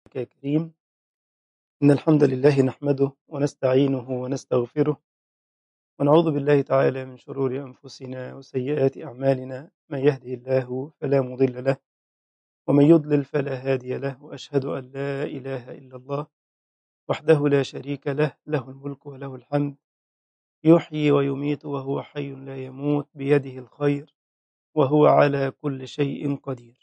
يا كريم إن الحمد لله نحمده ونستعينه ونستغفره ونعوذ بالله تعالى من شرور أنفسنا وسيئات أعمالنا من يهده الله فلا مضل له ومن يضلل فلا هادي له وأشهد أن لا إله إلا الله وحده لا شريك له له الملك وله الحمد يحيي ويميت وهو حي لا يموت بيده الخير وهو على كل شيء قدير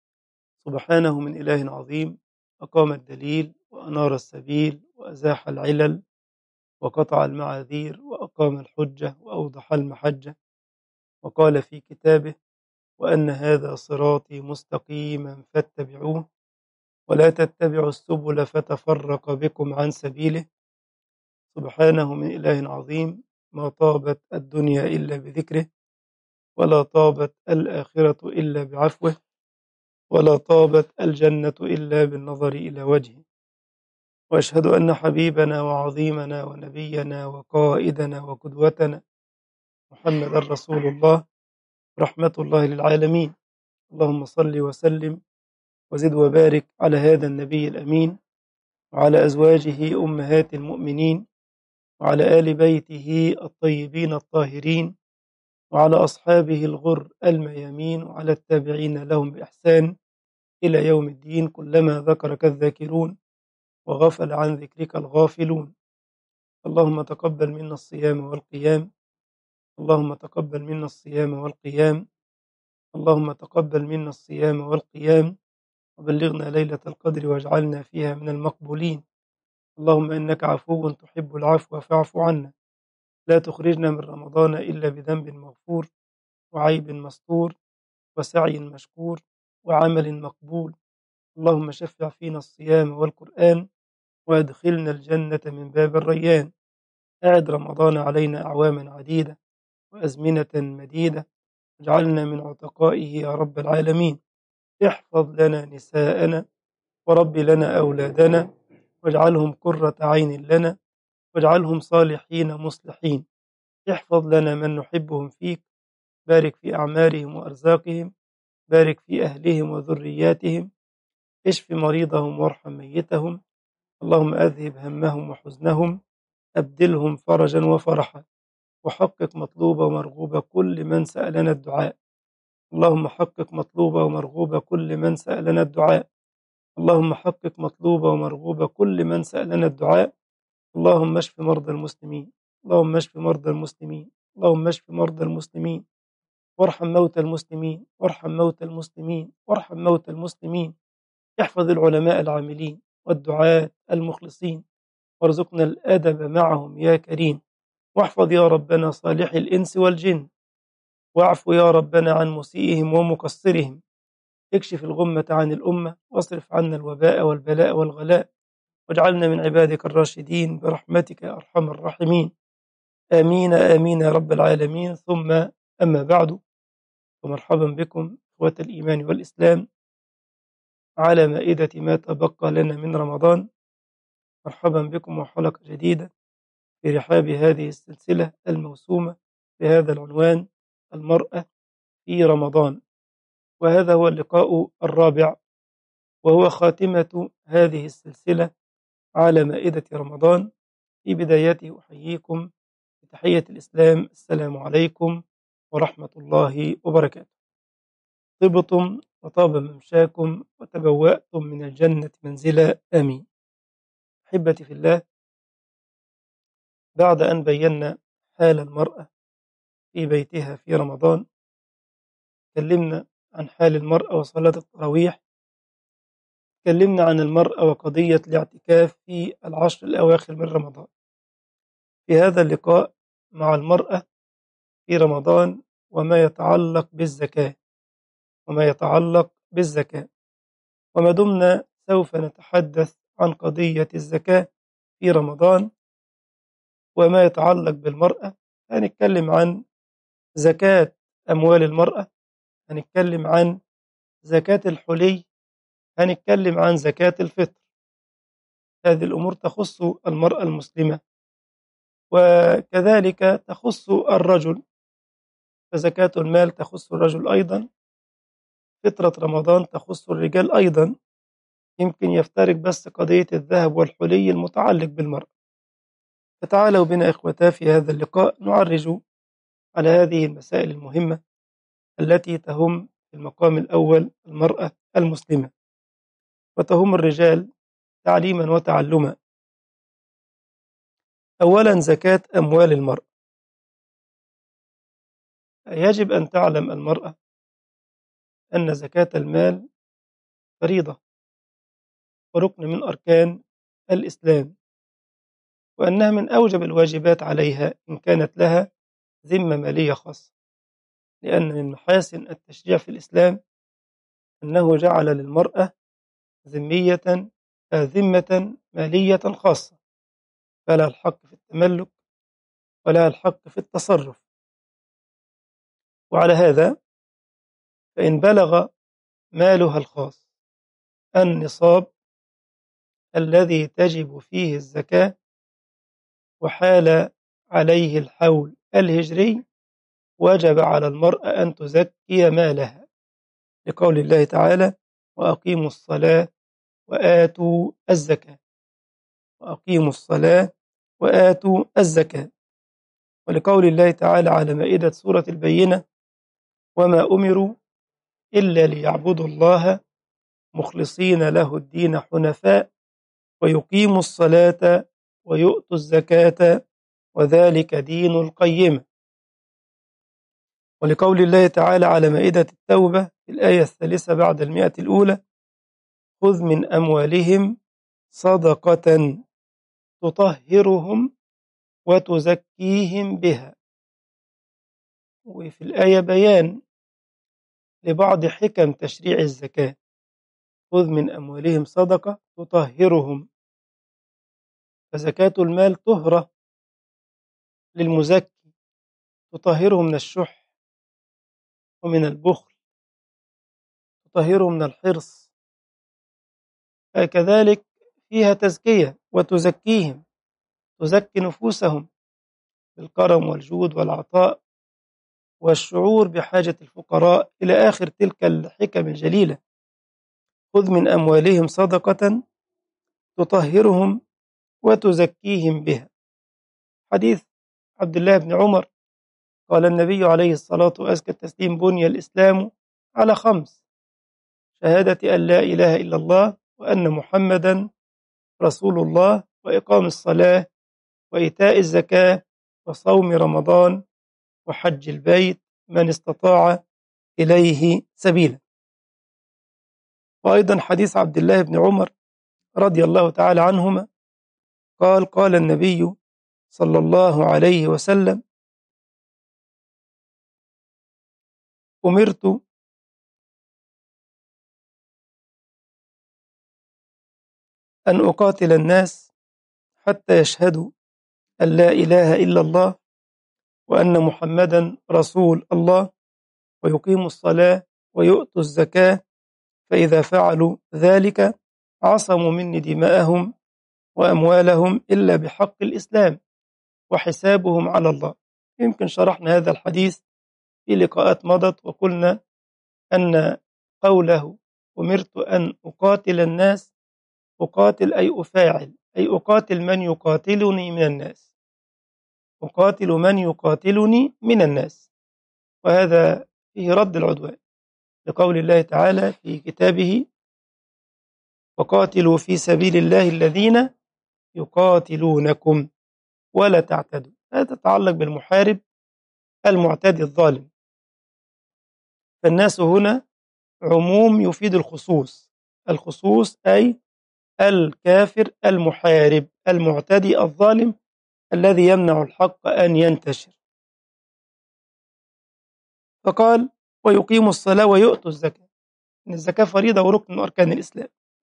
سبحانه من إله عظيم أقام الدليل وأنار السبيل وأزاح العلل وقطع المعاذير وأقام الحجة وأوضح المحجة وقال في كتابه وأن هذا صراطي مستقيما فاتبعوه ولا تتبعوا السبل فتفرق بكم عن سبيله سبحانه من إله عظيم ما طابت الدنيا إلا بذكره ولا طابت الآخرة إلا بعفوه ولا طابت الجنة إلا بالنظر إلى وجهه وأشهد أن حبيبنا وعظيمنا ونبينا وقائدنا وقدوتنا محمد رسول الله رحمة الله للعالمين اللهم صل وسلم وزد وبارك على هذا النبي الأمين وعلى أزواجه أمهات المؤمنين وعلى آل بيته الطيبين الطاهرين وعلى أصحابه الغر الميامين وعلى التابعين لهم بإحسان إلى يوم الدين كلما ذكرك الذاكرون وغفل عن ذكرك الغافلون اللهم تقبل منا الصيام والقيام اللهم تقبل منا الصيام والقيام اللهم تقبل منا الصيام والقيام وبلغنا ليلة القدر واجعلنا فيها من المقبولين اللهم إنك عفو تحب العفو فاعف عنا لا تخرجنا من رمضان إلا بذنب مغفور وعيب مستور وسعي مشكور وعمل مقبول اللهم شفع فينا الصيام والقرآن وادخلنا الجنة من باب الريان أعد رمضان علينا أعواما عديدة وأزمنة مديدة واجعلنا من عتقائه يا رب العالمين احفظ لنا نساءنا ورب لنا أولادنا واجعلهم قرة عين لنا واجعلهم صالحين مصلحين احفظ لنا من نحبهم فيك بارك في أعمارهم وأرزاقهم بارك في أهلهم وذرياتهم اشف مريضهم وارحم ميتهم اللهم أذهب همهم وحزنهم أبدلهم فرجا وفرحا وحقق مطلوب ومرغوب كل من سألنا الدعاء اللهم حقق مطلوب ومرغوب كل من سألنا الدعاء اللهم حقق مطلوب ومرغوب كل من سألنا الدعاء اللهم اشف مرضى المسلمين اللهم اشف مرضى المسلمين اللهم اشف مرضى المسلمين وارحم موتى المسلمين وارحم موتى المسلمين وارحم موتى المسلمين احفظ العلماء العاملين والدعاة المخلصين وارزقنا الأدب معهم يا كريم واحفظ يا ربنا صالح الإنس والجن واعف يا ربنا عن مسيئهم ومقصرهم اكشف الغمة عن الأمة واصرف عنا الوباء والبلاء والغلاء واجعلنا من عبادك الراشدين برحمتك يا أرحم الراحمين آمين آمين يا رب العالمين ثم أما بعد ومرحبا بكم إخوة الإيمان والإسلام على مائدة ما تبقى لنا من رمضان مرحبا بكم وحلقة جديدة في رحاب هذه السلسلة الموسومة بهذا العنوان المرأة في رمضان وهذا هو اللقاء الرابع وهو خاتمة هذه السلسلة على مائدة رمضان في بدايته أحييكم بتحية الإسلام السلام عليكم ورحمة الله وبركاته طبتم وطاب ممشاكم وتبوأتم من الجنة منزلا آمين أحبتي في الله بعد أن بينا حال المرأة في بيتها في رمضان تكلمنا عن حال المرأة وصلاة التراويح تكلمنا عن المرأة وقضية الاعتكاف في العشر الأواخر من رمضان في هذا اللقاء مع المرأة في رمضان وما يتعلق بالزكاة وما يتعلق بالزكاة وما دمنا سوف نتحدث عن قضية الزكاة في رمضان وما يتعلق بالمرأة هنتكلم عن زكاة أموال المرأة هنتكلم عن زكاة الحلي هنتكلم عن زكاة الفطر هذه الأمور تخص المرأة المسلمة وكذلك تخص الرجل فزكاة المال تخص الرجل أيضا فطرة رمضان تخص الرجال أيضا يمكن يفترق بس قضية الذهب والحلي المتعلق بالمرأة فتعالوا بنا إخوتا في هذا اللقاء نعرج على هذه المسائل المهمة التي تهم في المقام الأول المرأة المسلمة وتهم الرجال تعليما وتعلما أولا زكاة أموال المرأة يجب أن تعلم المرأة أن زكاة المال فريضة وركن من أركان الإسلام وأنها من أوجب الواجبات عليها إن كانت لها ذمة مالية خاصة لأن من محاسن التشريع في الإسلام أنه جعل للمرأة ذمية ذمة مالية خاصة فلها الحق في التملك ولها الحق في التصرف وعلى هذا فإن بلغ مالها الخاص النصاب الذي تجب فيه الزكاة وحال عليه الحول الهجري وجب على المرأة أن تزكي مالها لقول الله تعالى وأقيموا الصلاة وآتوا الزكاة وأقيموا الصلاة وآتوا الزكاة ولقول الله تعالى على مائدة سورة البينة وما أمروا إلا ليعبدوا الله مخلصين له الدين حنفاء ويقيموا الصلاة ويؤتوا الزكاة وذلك دين القيمة ولقول الله تعالى على مائدة التوبة في الآية الثالثة بعد المئة الأولى خذ من أموالهم صدقة تطهرهم وتزكيهم بها وفي الآية بيان لبعض حكم تشريع الزكاة خذ من أموالهم صدقة تطهرهم فزكاة المال طهرة للمزكي تطهره من الشح ومن البخل تطهره من الحرص كذلك فيها تزكية وتزكيهم تزكي نفوسهم بالكرم والجود والعطاء والشعور بحاجة الفقراء إلى آخر تلك الحكم الجليلة خذ من أموالهم صدقة تطهرهم وتزكيهم بها حديث عبد الله بن عمر قال النبي عليه الصلاة وأزكى التسليم بني الإسلام على خمس شهادة أن لا إله إلا الله وأن محمدا رسول الله وإقام الصلاة وإيتاء الزكاة وصوم رمضان وحج البيت من استطاع إليه سبيلا وأيضا حديث عبد الله بن عمر رضي الله تعالى عنهما قال قال النبي صلى الله عليه وسلم أمرت أن أقاتل الناس حتى يشهدوا أن لا إله إلا الله وأن محمدا رسول الله ويقيموا الصلاة ويؤتوا الزكاة فإذا فعلوا ذلك عصموا مني دماءهم وأموالهم إلا بحق الإسلام وحسابهم على الله يمكن شرحنا هذا الحديث في لقاءات مضت وقلنا أن قوله أمرت أن أقاتل الناس أقاتل أي أفاعل أي أقاتل من يقاتلني من الناس أقاتل من يقاتلني من الناس وهذا فيه رد العدوان لقول الله تعالى في كتابه وقاتلوا في سبيل الله الذين يقاتلونكم ولا تعتدوا هذا تتعلق بالمحارب المعتدي الظالم فالناس هنا عموم يفيد الخصوص الخصوص أي الكافر المحارب المعتدي الظالم الذي يمنع الحق أن ينتشر فقال ويقيم الصلاة ويؤتوا الزكاة إن الزكاة فريضة وركن من أركان الإسلام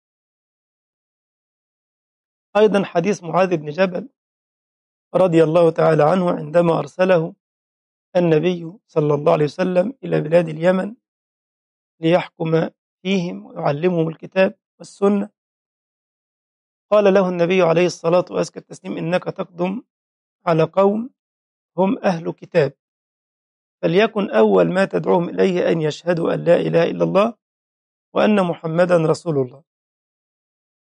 أيضا حديث معاذ بن جبل رضي الله تعالى عنه عندما أرسله النبي صلى الله عليه وسلم إلى بلاد اليمن ليحكم فيهم ويعلمهم الكتاب والسنة قال له النبي عليه الصلاة وأزكى التسليم إنك تقدم على قوم هم أهل كتاب فليكن أول ما تدعوهم إليه أن يشهدوا أن لا إله إلا الله وأن محمدا رسول الله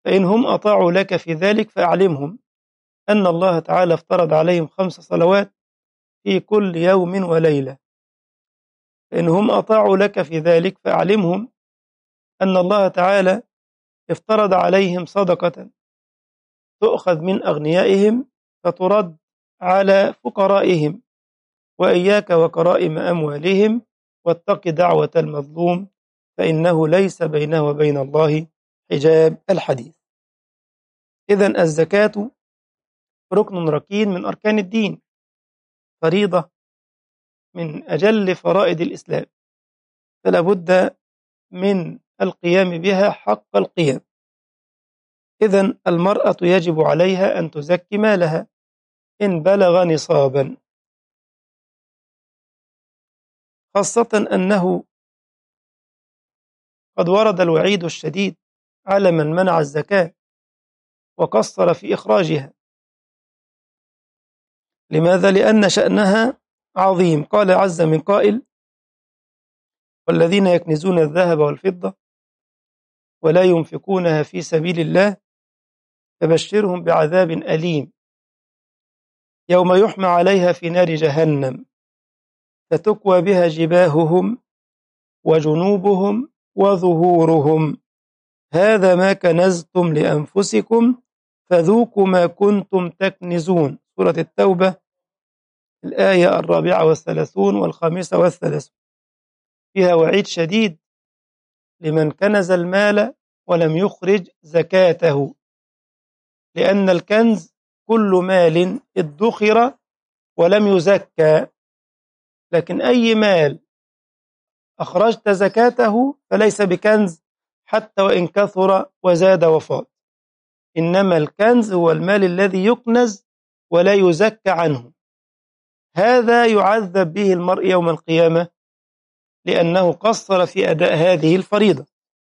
فإن هم أطاعوا لك في ذلك فأعلمهم أن الله تعالى افترض عليهم خمس صلوات في كل يوم وليلة فإن هم أطاعوا لك في ذلك فأعلمهم أن الله تعالى افترض عليهم صدقة تؤخذ من أغنيائهم فترد على فقرائهم وإياك وكرائم أموالهم واتق دعوة المظلوم فإنه ليس بينه وبين الله حجاب الحديث إذا الزكاة ركن ركين من أركان الدين فريضة من أجل فرائض الإسلام فلا بد من القيام بها حق القيام إذا المرأة يجب عليها أن تزكي مالها إن بلغ نصابا خاصة أنه قد ورد الوعيد الشديد على من منع الزكاة وقصر في إخراجها لماذا؟ لأن شأنها عظيم قال عز من قائل والذين يكنزون الذهب والفضة ولا ينفقونها في سبيل الله فبشرهم بعذاب أليم يوم يحمى عليها في نار جهنم فتكوى بها جباههم وجنوبهم وظهورهم هذا ما كنزتم لأنفسكم فذوقوا ما كنتم تكنزون سورة التوبة الآية الرابعة والثلاثون والخامسة والثلاثون فيها وعيد شديد لمن كنز المال ولم يخرج زكاته لأن الكنز كل مال ادخر ولم يزكى لكن أي مال أخرجت زكاته فليس بكنز حتى وإن كثر وزاد وفاض إنما الكنز هو المال الذي يكنز ولا يزكى عنه هذا يعذب به المرء يوم القيامة لأنه قصر في أداء هذه الفريضة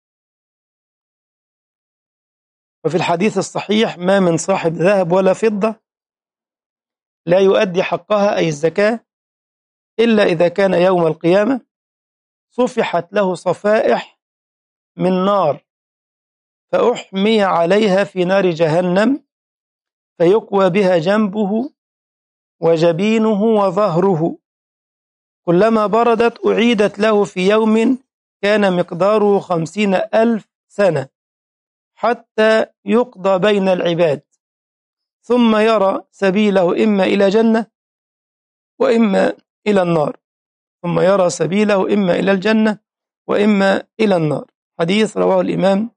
وفي الحديث الصحيح ما من صاحب ذهب ولا فضة لا يؤدي حقها أي الزكاة إلا إذا كان يوم القيامة صفحت له صفائح من نار فأحمي عليها في نار جهنم فيقوى بها جنبه وجبينه وظهره كلما بردت أعيدت له في يوم كان مقداره خمسين ألف سنة حتى يقضى بين العباد ثم يرى سبيله إما إلى جنة وإما إلى النار ثم يرى سبيله إما إلى الجنة وإما إلى النار حديث رواه الإمام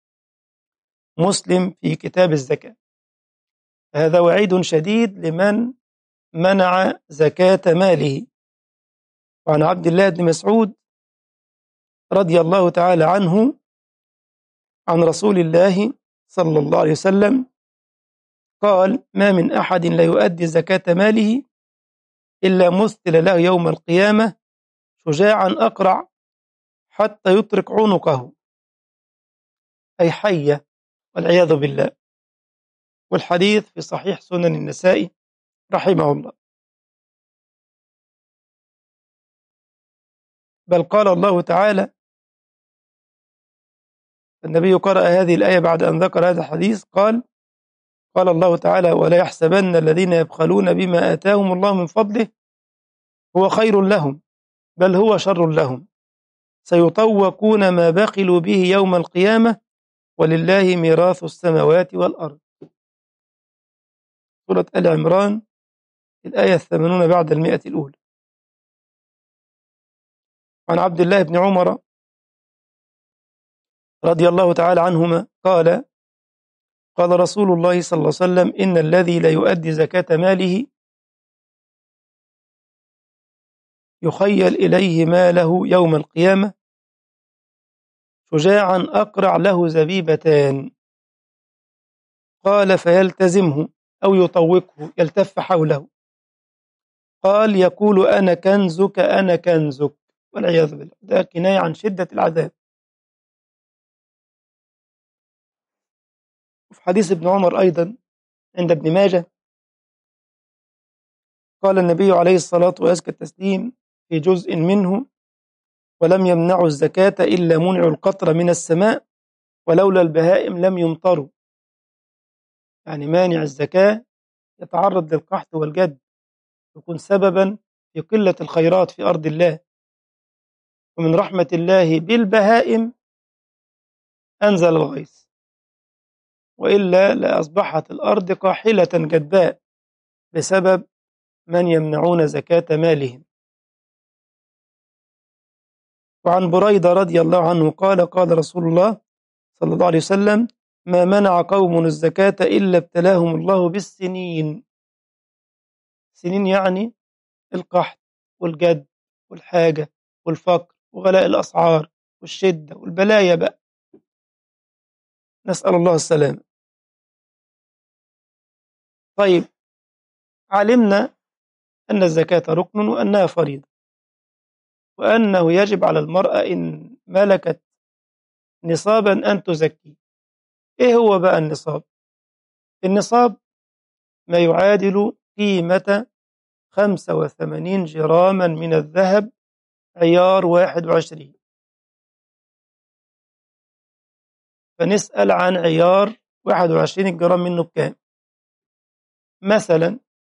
مسلم في كتاب الزكاة هذا وعيد شديد لمن منع زكاة ماله وعن عبد الله بن مسعود رضي الله تعالى عنه عن رسول الله صلى الله عليه وسلم قال ما من أحد لا يؤدي زكاة ماله إلا مثل له يوم القيامة شجاعا أقرع حتى يطرق عنقه أي حية والعياذ بالله والحديث في صحيح سنن النسائي رحمه الله بل قال الله تعالى النبي قرأ هذه الآية بعد أن ذكر هذا الحديث قال قال الله تعالى ولا يحسبن الذين يبخلون بما آتاهم الله من فضله هو خير لهم بل هو شر لهم سيطوقون ما بخلوا به يوم القيامة ولله ميراث السماوات والأرض سورة آل عمران الآية الثمانون بعد المئة الأولى عن عبد الله بن عمر رضي الله تعالى عنهما قال قال رسول الله صلى الله عليه وسلم إن الذي لا يؤدي زكاة ماله يخيل إليه ماله يوم القيامة شجاعا أقرع له زبيبتان قال فيلتزمه أو يطوقه يلتف حوله قال يقول أنا كنزك أنا كنزك والعياذ بالله ده كناية عن شدة العذاب وفي حديث ابن عمر أيضا عند ابن ماجه قال النبي عليه الصلاة وأزكى التسليم في جزء منه ولم يمنعوا الزكاة إلا منعوا القطر من السماء ولولا البهائم لم يمطروا يعني مانع الزكاة يتعرض للقحط والجد يكون سببا في قلة الخيرات في أرض الله ومن رحمة الله بالبهائم أنزل الغيث وإلا لأصبحت الأرض قاحلة جدباء بسبب من يمنعون زكاة مالهم وعن بريدة رضي الله عنه قال قال رسول الله صلى الله عليه وسلم ما منع قوم الزكاة إلا ابتلاهم الله بالسنين سنين يعني القحط والجد والحاجة والفقر وغلاء الأسعار والشدة والبلايا بقى نسأل الله السلامة طيب علمنا أن الزكاة ركن وأنها فريضة وأنه يجب على المرأة إن ملكت نصابا أن تزكي إيه هو بقى النصاب النصاب ما يعادل قيمة 85 جراما من الذهب عيار 21 فنسأل عن عيار 21 الجرام منه بكام مثلا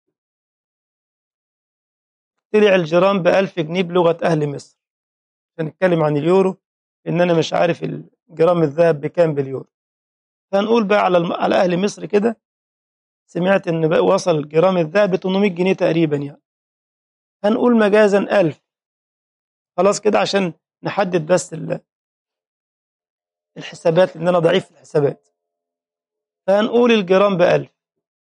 طلع الجرام بألف جنيه بلغة أهل مصر عشان نتكلم عن اليورو إن أنا مش عارف الجرام الذهب بكام باليورو فنقول بقى على الم... على أهل مصر كده سمعت إن بقى وصل الجرام الذهب ب 800 جنيه تقريبا يعني هنقول مجازا 1000 خلاص كده عشان نحدد بس ال... الحسابات لأن أنا ضعيف في الحسابات فهنقول الجرام ب 1000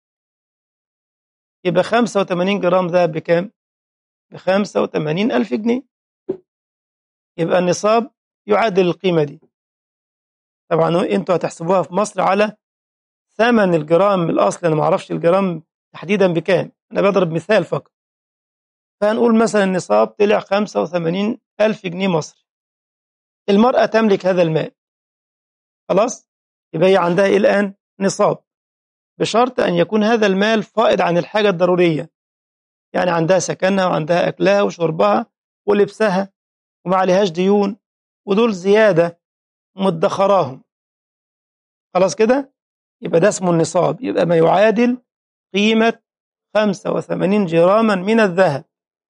يبقى 85 جرام ذهب بكام؟ ب 85 ألف جنيه يبقى النصاب يعادل القيمة دي طبعا انتوا هتحسبوها في مصر على ثمن الجرام الأصل أنا ما أعرفش الجرام تحديدا بكام أنا بضرب مثال فقط فهنقول مثلا النصاب طلع 85 ألف جنيه مصري المرأة تملك هذا المال خلاص يبقى هي عندها إيه الآن نصاب بشرط أن يكون هذا المال فائض عن الحاجة الضرورية يعني عندها سكنها وعندها أكلها وشربها ولبسها وما عليهاش ديون ودول زيادة مدخراهم خلاص كده يبقى ده اسمه النصاب يبقى ما يعادل قيمة 85 جراما من الذهب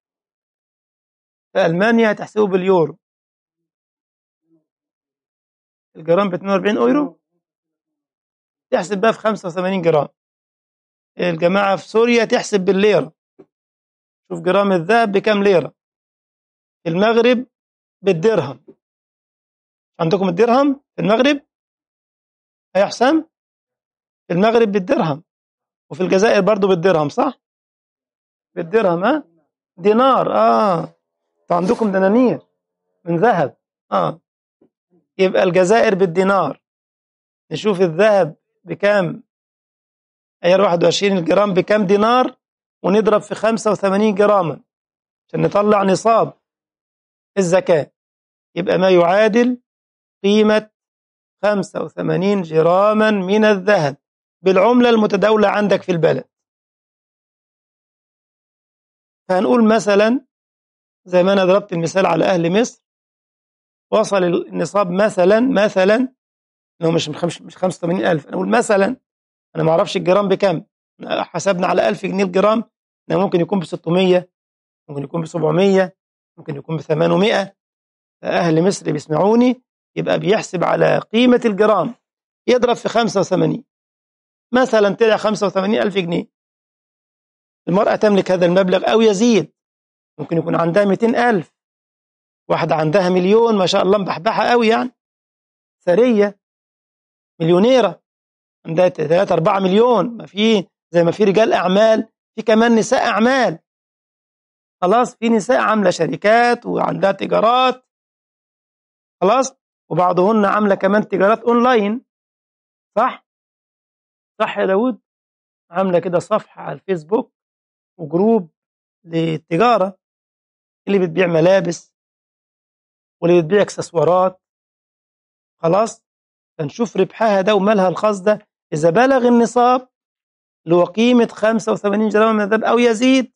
في ألمانيا هتحسبه باليورو الجرام ب 42 أورو تحسب بقى في 85 جرام الجماعة في سوريا تحسب بالليرة شوف جرام الذهب بكام ليرة المغرب بالدرهم عندكم الدرهم في المغرب يا حسام في المغرب بالدرهم وفي الجزائر برضو بالدرهم صح بالدرهم ها دينار اه عندكم دنانير من ذهب اه يبقى الجزائر بالدينار نشوف الذهب بكام عيار 21 الجرام بكام دينار ونضرب في 85 جراما عشان نطلع نصاب الزكاة يبقى ما يعادل قيمة 85 جراما من الذهب بالعملة المتداولة عندك في البلد فهنقول مثلا زي ما أنا ضربت المثال على أهل مصر وصل النصاب مثلا مثلا لو مش مش 85 ألف أنا أقول مثلا أنا ما أعرفش الجرام بكام حسبنا على 1000 جنيه الجرام ده ممكن يكون ب 600 ممكن يكون ب 700 ممكن يكون ب 800 أهل مصر بيسمعوني يبقى بيحسب على قيمة الجرام يضرب في 85 مثلا طلع 85 ألف جنيه المرأة تملك هذا المبلغ أو يزيد ممكن يكون عندها 200 ألف واحدة عندها مليون ما شاء الله مبحبحة قوي يعني ثرية مليونيرة عندها 3 4 مليون ما في زي ما في رجال أعمال في كمان نساء أعمال خلاص في نساء عاملة شركات وعندها تجارات خلاص وبعضهن عاملة كمان تجارات أونلاين صح؟ صح يا داود؟ عاملة كده صفحة على الفيسبوك وجروب للتجارة اللي بتبيع ملابس واللي بتبيع اكسسوارات خلاص فنشوف ربحها ده ومالها الخاص ده إذا بلغ النصاب اللي هو قيمة 85 جرام من الذهب أو يزيد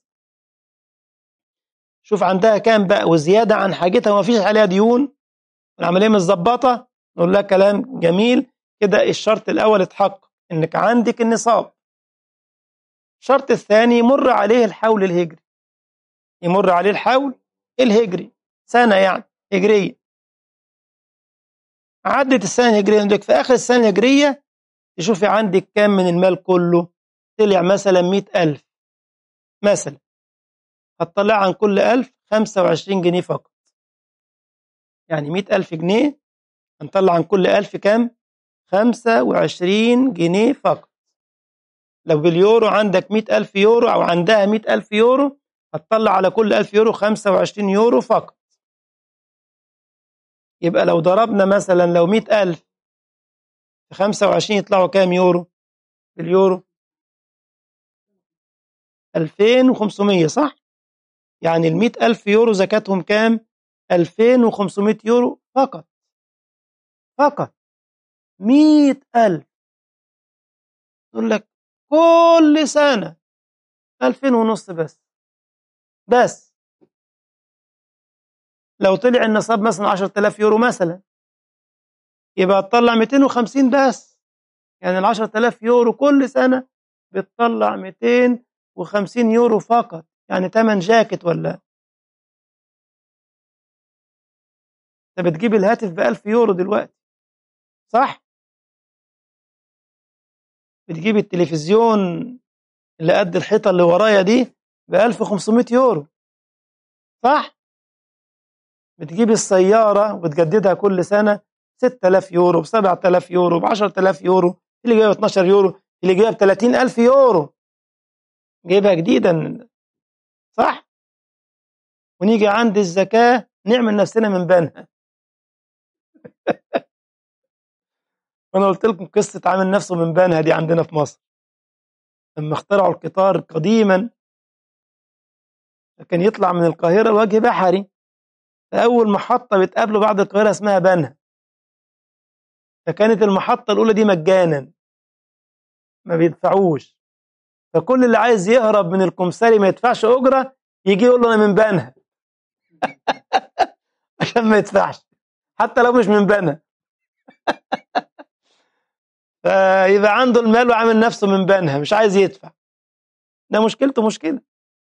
شوف عندها كام بقى وزيادة عن حاجتها وما فيش عليها ديون العملية متظبطة نقول لها كلام جميل كده الشرط الأول اتحقق إنك عندك النصاب الشرط الثاني يمر عليه الحول الهجري يمر عليه الحول الهجري سنة يعني هجرية عدت السنة الهجرية عندك في آخر السنة الهجرية تشوفي عندك كام من المال كله طلع مثلا مئة ألف مثلا هتطلع عن كل ألف خمسة وعشرين جنيه فقط يعني مئة ألف جنيه هنطلع عن كل ألف كام خمسة وعشرين جنيه فقط لو باليورو عندك مئة ألف يورو أو عندها مئة ألف يورو هتطلع على كل ألف يورو خمسة وعشرين يورو فقط يبقى لو ضربنا مثلا لو مئة ألف في خمسة وعشرين يطلعوا كام يورو باليورو ألفين وخمسمية صح يعني المئة ألف يورو زكاتهم كام ألفين وخمسمائة يورو فقط فقط مئة ألف يقول لك كل سنة ألفين ونص بس بس لو طلع النصاب مثلا عشرة آلاف يورو مثلا يبقى تطلع 250 بس يعني ال 10000 يورو كل سنة بتطلع 250 يورو فقط يعني تمن جاكيت ولا انت بتجيب الهاتف ب 1000 يورو دلوقتي صح؟ بتجيب التلفزيون اللي قد الحيطة اللي ورايا دي ب 1500 يورو صح؟ بتجيب السيارة وبتجددها كل سنة 6000 يورو ب 7000 يورو ب 10000 يورو اللي جايبها 12 يورو اللي جايبها ب 30000 يورو جايبها جديدا صح؟ ونيجي عند الزكاة نعمل نفسنا من بنها وانا قلت لكم قصة عامل نفسه من بنها دي عندنا في مصر لما اخترعوا القطار قديما كان يطلع من القاهرة وجه بحري أول محطة بتقابله بعد القاهرة اسمها بنها فكانت المحطة الأولى دي مجانا ما بيدفعوش فكل اللي عايز يهرب من الكمساري ما يدفعش أجرة يجي يقول له أنا من بنها عشان ما يدفعش حتى لو مش من بنها فيبقى عنده المال وعامل نفسه من بنها مش عايز يدفع ده مشكلته مشكلة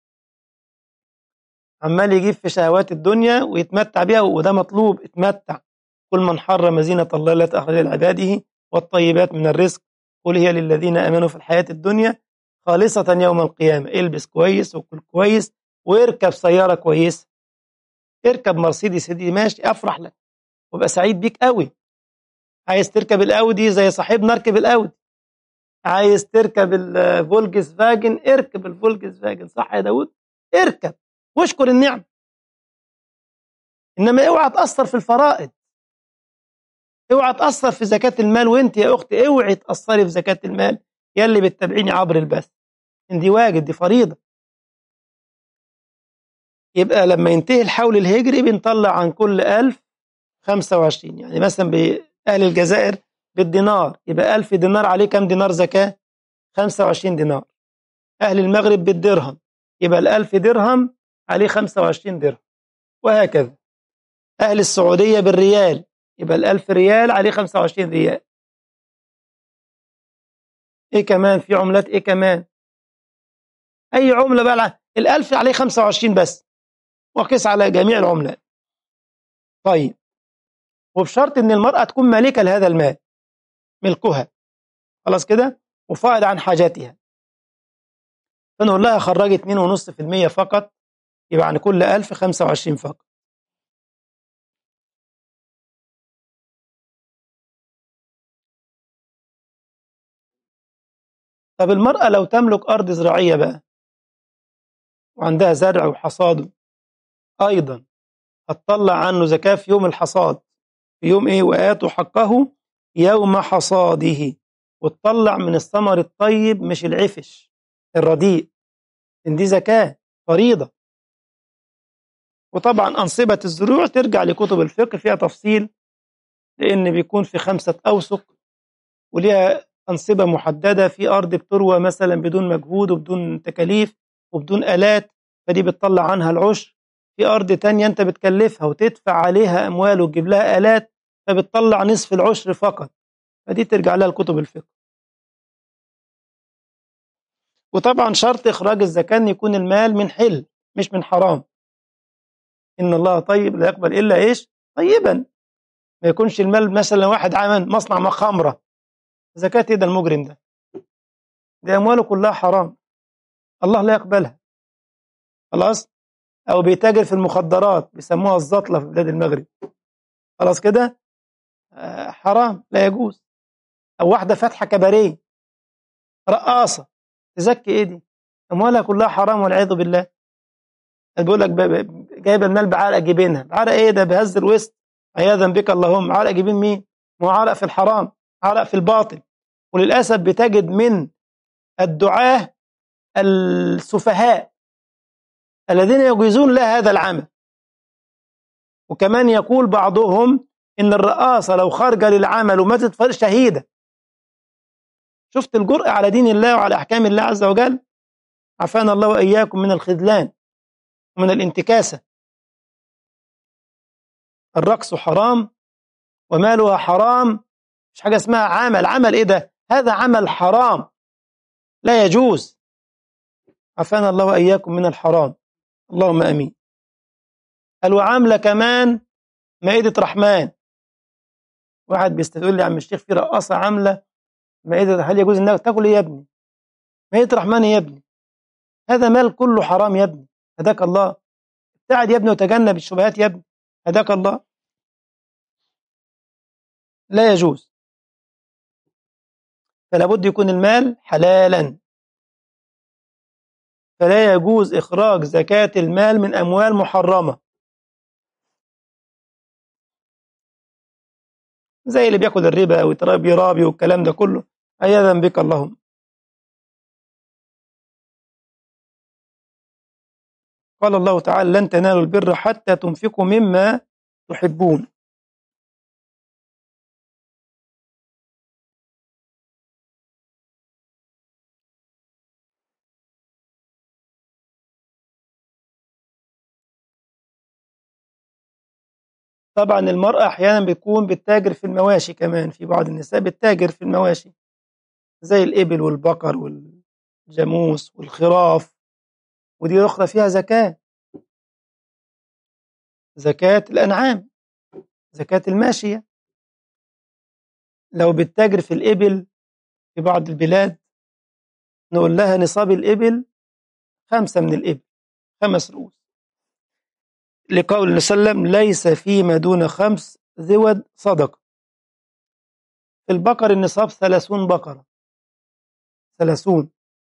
عمال يجيب في شهوات الدنيا ويتمتع بيها وده مطلوب اتمتع كل من حرم زينة الله التي أخرج لعباده والطيبات من الرزق قل هي للذين آمنوا في الحياة الدنيا خالصة يوم القيامة البس كويس وكل كويس واركب سيارة كويسة اركب مرسيدس دي ماشي أفرح لك وابقى سعيد بيك قوي عايز تركب الأودي زي صاحبنا اركب الأودي عايز تركب الفولكس فاجن اركب الفولكس فاجن صح يا داود اركب واشكر النعم انما اوعى تاثر في الفرائض اوعى تاثر في زكاه المال وانت يا اختي اوعي تاثري في زكاه المال يا اللي بتتابعيني عبر البث ان دي واجب دي فريضه يبقى لما ينتهي الحول الهجري بنطلع عن كل ألف 25 يعني مثلا بأهل الجزائر بالدينار يبقى 1000 دينار عليه كم دينار زكاة 25 دينار أهل المغرب بالدرهم يبقى الألف درهم عليه 25 درهم وهكذا أهل السعودية بالريال يبقى الألف ريال عليه 25 ريال إيه كمان في عملات إيه كمان أي عملة بقى الألف عليه 25 بس وقس على جميع العملات طيب وبشرط ان المرأة تكون مالكة لهذا المال ملكها خلاص كده وفائض عن حاجاتها فنقول لها خرجي 2.5% فقط يبقى عن كل 1000 25 فقط طب المرأة لو تملك أرض زراعية بقى وعندها زرع وحصاده أيضا هتطلع عنه زكاة في يوم الحصاد في يوم إيه وآتوا حقه يوم حصاده وتطلع من الثمر الطيب مش العفش الرديء إن دي زكاة فريضة وطبعا أنصبة الزروع ترجع لكتب الفقه فيها تفصيل لأن بيكون في خمسة أوسق وليها أنصبة محددة في أرض بتروى مثلا بدون مجهود وبدون تكاليف وبدون آلات فدي بتطلع عنها العشر في أرض تانية أنت بتكلفها وتدفع عليها أموال وتجيب لها آلات فبتطلع نصف العشر فقط فدي ترجع لها الكتب الفقه وطبعا شرط إخراج الزكاة أن يكون المال من حل مش من حرام إن الله طيب لا يقبل إلا إيش طيبا ما يكونش المال مثلا واحد عمل مصنع خمرة زكاة إيه ده المجرم ده دي أمواله كلها حرام الله لا يقبلها خلاص أو بيتاجر في المخدرات بيسموها الزطلة في بلاد المغرب خلاص كده آه حرام لا يجوز أو واحدة فاتحة كباريه رقاصة تزكي إيه دي أموالها كلها حرام والعياذ بالله بيقول لك جايبه المال بعرق جبينها بعرق ايه ده بهز الوسط عياذا بك اللهم عرق جبين مين ما هو عرق في الحرام عرق في الباطل وللاسف بتجد من الدعاه السفهاء الذين يجيزون له هذا العمل وكمان يقول بعضهم ان الرئاسه لو خرج للعمل وماتت شهيده شفت الجرأة على دين الله وعلى احكام الله عز وجل عافانا الله واياكم من الخذلان ومن الانتكاسة الرقص حرام ومالها حرام مش حاجة اسمها عمل عمل ايه ده هذا عمل حرام لا يجوز عفانا الله وإياكم من الحرام اللهم أمين قال وعاملة كمان مائدة رحمن واحد بيستقول لي عم الشيخ في رقاصة عاملة مائدة هل يجوز انك تاكل ايه يا ابني مائدة رحمن يا ابني هذا مال كله حرام يا ابني هداك الله ابتعد يا ابني وتجنب الشبهات يا ابني هداك الله لا يجوز فلا بد يكون المال حلالا فلا يجوز إخراج زكاة المال من أموال محرمة زي اللي بياكل الربا ويرابي والكلام ده كله عياذا بك اللهم قال الله تعالى لن تنالوا البر حتى تنفقوا مما تحبون طبعا المرأة أحيانا بتكون بتتاجر في المواشي كمان في بعض النساء بتتاجر في المواشي زي الإبل والبقر والجاموس والخراف ودي أخرى فيها زكاة زكاة الأنعام زكاة الماشية لو بتتاجر في الإبل في بعض البلاد نقول لها نصاب الإبل خمسة من الإبل خمس رؤوس لقول النبي صلى الله عليه وسلم ليس فيما دون خمس ذود صدقة في البقر النصاب ثلاثون بقرة ثلاثون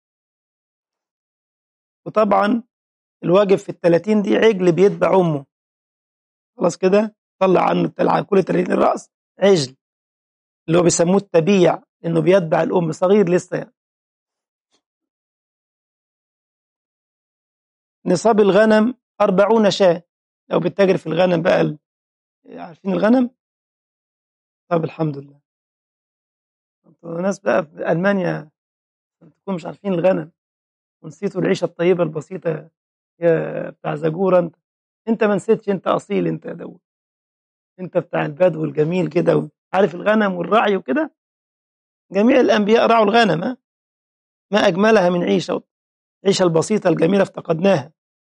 وطبعا الواجب في الثلاثين دي عجل بيتبع أمه خلاص كده طلع عنه عن كل 30 رأس عجل اللي هو بيسموه التبيع لأنه بيتبع الأم صغير لسه يعني. نصاب الغنم أربعون شاة لو بتتاجر في الغنم بقى ال... عارفين الغنم؟ طب الحمد لله انتوا ناس بقى في ألمانيا تكونوا مش عارفين الغنم ونسيتوا العيشة الطيبة البسيطة يا بتاع زجورة انت انت ما نسيتش انت أصيل انت يا داود انت بتاع البدو الجميل كده عارف الغنم والرعي وكده جميع الأنبياء رعوا الغنم ها؟ ما أجملها من عيشة العيشة البسيطة الجميلة افتقدناها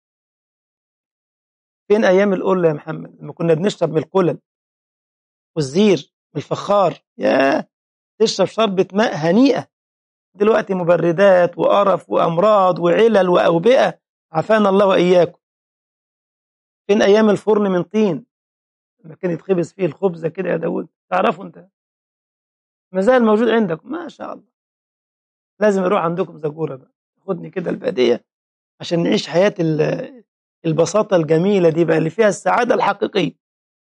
فين أيام القلة يا محمد لما كنا بنشرب من القلل والزير والفخار يا تشرب شربة ماء هنيئة دلوقتي مبردات وقرف وأمراض وعلل وأوبئة عافانا الله وإياكم فين أيام الفرن من طين لما كان يتخبز فيه الخبزة كده يا داود تعرفوا أنت ما زال موجود عندكم ما شاء الله لازم يروح عندكم زجورة بقى خدني كده البادية عشان نعيش حياة البساطة الجميلة دي بقى اللي فيها السعادة الحقيقية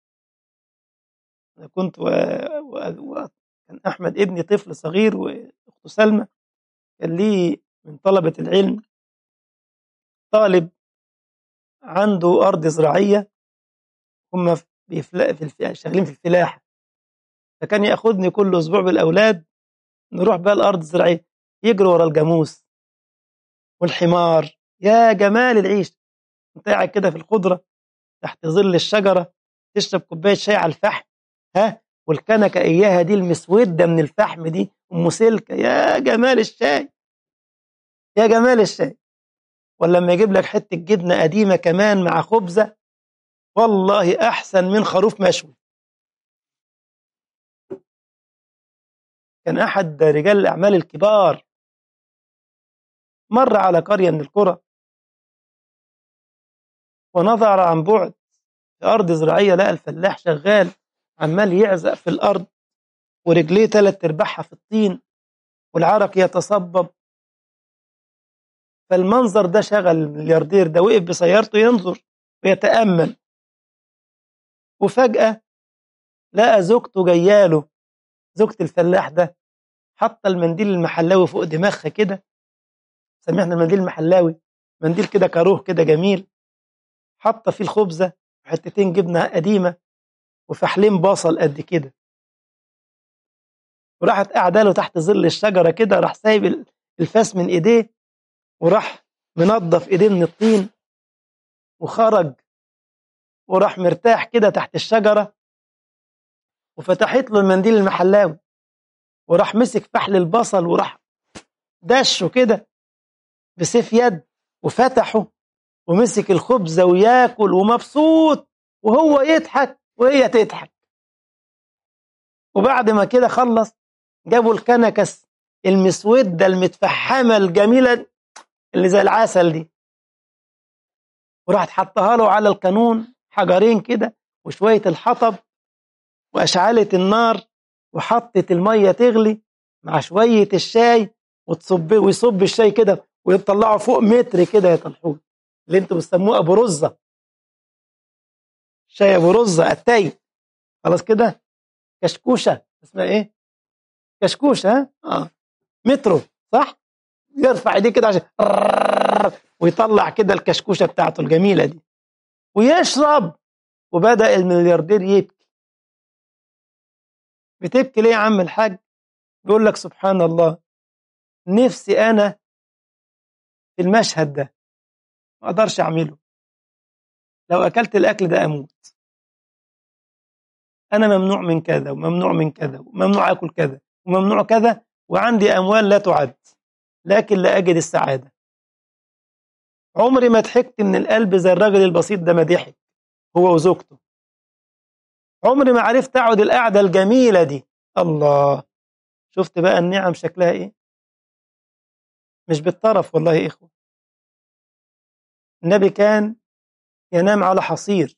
أنا كنت و... و... و... كان أحمد ابني طفل صغير وأخته سلمى كان لي من طلبة العلم طالب عنده أرض زراعية هم بيفلا... في الف... شغالين في الفلاحة فكان ياخدني كل أسبوع بالأولاد نروح بقى الأرض الزراعية يجري ورا الجاموس والحمار يا جمال العيش انت قاعد كده في الخضرة تحت ظل الشجرة تشرب كوباية شاي على الفحم ها والكنكة إياها دي المسودة من الفحم دي أم سلكة يا جمال الشاي يا جمال الشاي ولا لما يجيب لك حتة جبنة قديمة كمان مع خبزة والله أحسن من خروف مشوي كان أحد رجال الأعمال الكبار مر على قرية من القرى ونظر عن بعد في أرض زراعية لقى الفلاح شغال عمال يعزق في الأرض ورجليه تلات أرباعها في الطين والعرق يتصبب فالمنظر ده شغل الملياردير ده وقف بسيارته ينظر ويتأمل وفجأة لقى زوجته جياله زوجة الفلاح ده حط المنديل المحلاوي فوق دماغها كده سمعنا المنديل المحلاوي منديل كده كاروه كده جميل حاطه فيه الخبزة وحتتين جبنة قديمة وفحلين بصل قد كده وراحت قاعدة له تحت ظل الشجرة كده راح سايب الفاس من ايديه وراح منظف ايديه من الطين وخرج وراح مرتاح كده تحت الشجرة وفتحت له المنديل المحلاوي وراح مسك فحل البصل وراح دشه كده بسيف يد وفتحه ومسك الخبزة وياكل ومبسوط وهو يضحك وهي تضحك وبعد ما كده خلص جابوا الكنكس المسودة المتفحمة الجميلة اللي زي العسل دي وراحت حطها له على القانون حجرين كده وشوية الحطب وأشعلت النار وحطت المية تغلي مع شوية الشاي وتصب ويصب الشاي كده ويطلعه فوق متر كده يا طلحون اللي انتوا بتسموه ابو رزه شاي ابو رزه التاي خلاص كده كشكوشه اسمها ايه كشكوشه ها اه مترو صح يرفع ايديه كده عشان ويطلع كده الكشكوشه بتاعته الجميله دي ويشرب وبدا الملياردير يبكي بتبكي ليه يا عم الحاج بيقول لك سبحان الله نفسي انا في المشهد ده ما اقدرش اعمله لو اكلت الاكل ده اموت انا ممنوع من كذا وممنوع من كذا وممنوع اكل كذا وممنوع كذا وعندي اموال لا تعد لكن لا اجد السعاده عمري ما ضحكت من القلب زي الراجل البسيط ده ما ضحك هو وزوجته عمري ما عرفت اقعد القعده الجميله دي الله شفت بقى النعم شكلها ايه مش بالطرف والله يا اخوه النبي كان ينام على حصير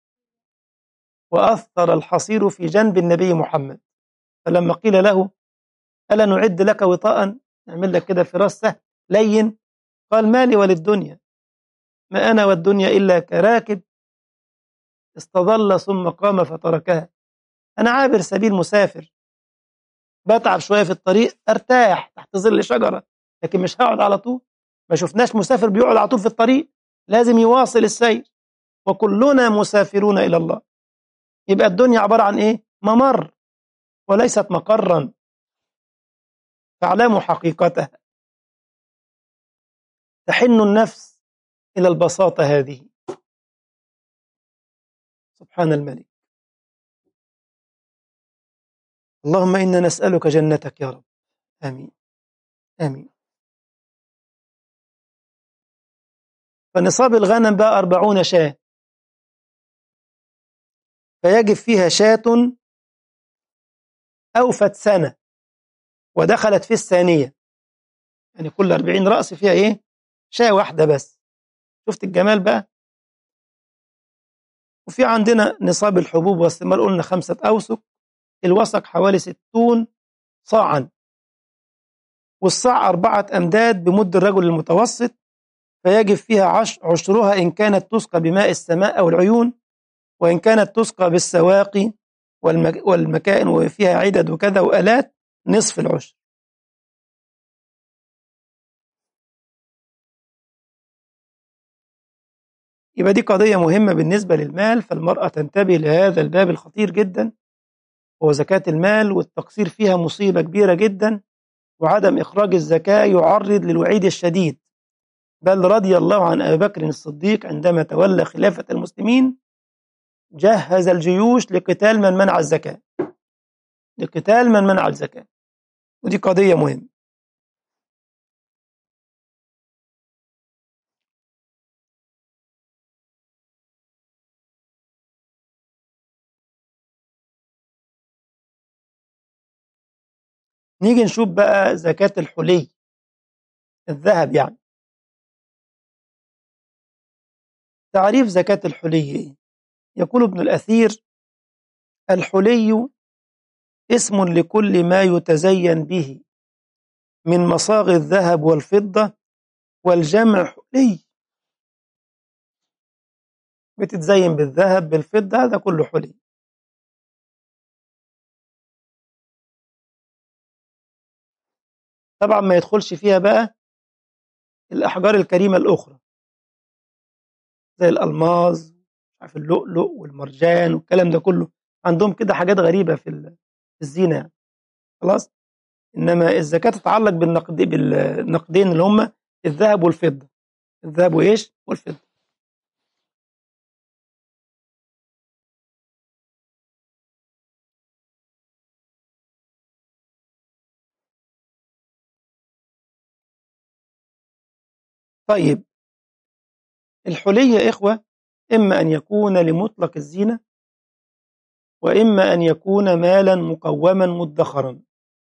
وأثر الحصير في جنب النبي محمد فلما قيل له ألا نعد لك وطاء نعمل لك كده فراش سهل لين قال مالي وللدنيا ما أنا والدنيا إلا كراكب استظل ثم قام فتركها أنا عابر سبيل مسافر بتعب شوية في الطريق أرتاح تحت ظل شجرة لكن مش هقعد على طول ما شفناش مسافر بيقعد على طول في الطريق لازم يواصل السير وكلنا مسافرون إلى الله يبقى الدنيا عبارة عن إيه؟ ممر وليست مقرا فاعلموا حقيقتها تحن النفس إلى البساطة هذه سبحان الملك اللهم إنا نسألك جنتك يا رب آمين آمين فنصاب الغنم بقى أربعون شاة فيجب فيها شاة أوفت سنة ودخلت في الثانية يعني كل أربعين رأس فيها إيه شاة واحدة بس شفت الجمال بقى وفي عندنا نصاب الحبوب والثمار قلنا خمسة أوسق الوسق حوالي ستون صاعا والصاع أربعة أمداد بمد الرجل المتوسط فيجب فيها عش عشرها إن كانت تسقى بماء السماء أو العيون وإن كانت تسقى بالسواقي والمك والمكائن وفيها عدد وكذا وآلات نصف العشر يبقى دي قضية مهمة بالنسبة للمال فالمرأة تنتبه لهذا الباب الخطير جدا هو زكاة المال والتقصير فيها مصيبة كبيرة جدا وعدم إخراج الزكاة يعرض للوعيد الشديد بل رضي الله عن أبي بكر الصديق عندما تولى خلافة المسلمين جهز الجيوش لقتال من منع الزكاة لقتال من منع الزكاة ودي قضية مهمة نيجي نشوف بقى زكاة الحلي الذهب يعني تعريف زكاة الحلي إيه؟ يقول ابن الأثير الحلي اسم لكل ما يتزين به من مصاغ الذهب والفضة والجمع حلي بتتزين بالذهب بالفضة هذا كله حلي طبعا ما يدخلش فيها بقى الأحجار الكريمة الأخرى زي الألماظ عارف اللؤلؤ والمرجان والكلام ده كله عندهم كده حاجات غريبة في الزينة يعني. خلاص إنما الزكاة تتعلق بالنقد بالنقدين اللي هم الذهب والفضة الذهب وإيش والفضة طيب الحلي يا إخوة إما أن يكون لمطلق الزينة وإما أن يكون مالا مقوما مدخرا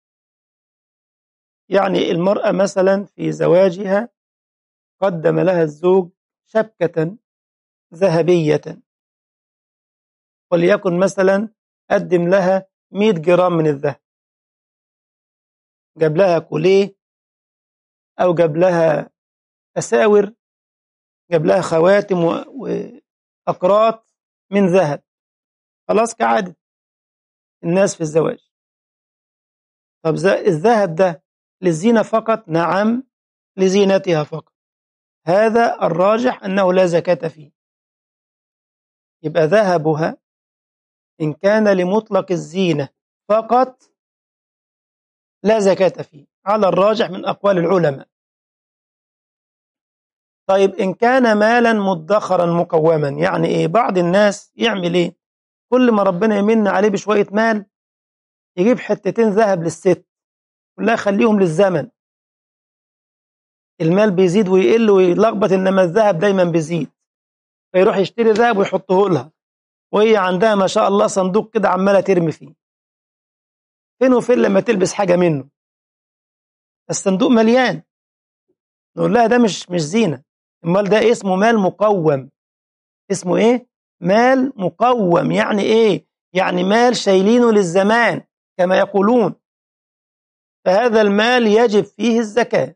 يعني المرأة مثلا في زواجها قدم لها الزوج شبكة ذهبية وليكن مثلا قدم لها 100 جرام من الذهب جاب لها كوليه أو جاب لها أساور جاب لها خواتم وأقراط من ذهب خلاص كعادة الناس في الزواج طب الذهب ده للزينة فقط نعم لزينتها فقط هذا الراجح أنه لا زكاة فيه يبقى ذهبها إن كان لمطلق الزينة فقط لا زكاة فيه على الراجح من أقوال العلماء طيب إن كان مالا مدخرا مقوما يعني إيه بعض الناس يعمل إيه كل ما ربنا يمن عليه بشوية مال يجيب حتتين ذهب للست ولا يخليهم للزمن المال بيزيد ويقل ويلخبط إنما الذهب دايما بيزيد فيروح يشتري ذهب ويحطه لها وهي عندها ما شاء الله صندوق كده عمالة ترمي فيه فين وفين لما تلبس حاجة منه الصندوق مليان نقول لها ده مش مش زينة امال ده اسمه مال مقوم اسمه ايه مال مقوم يعني ايه يعني مال شايلينه للزمان كما يقولون فهذا المال يجب فيه الزكاة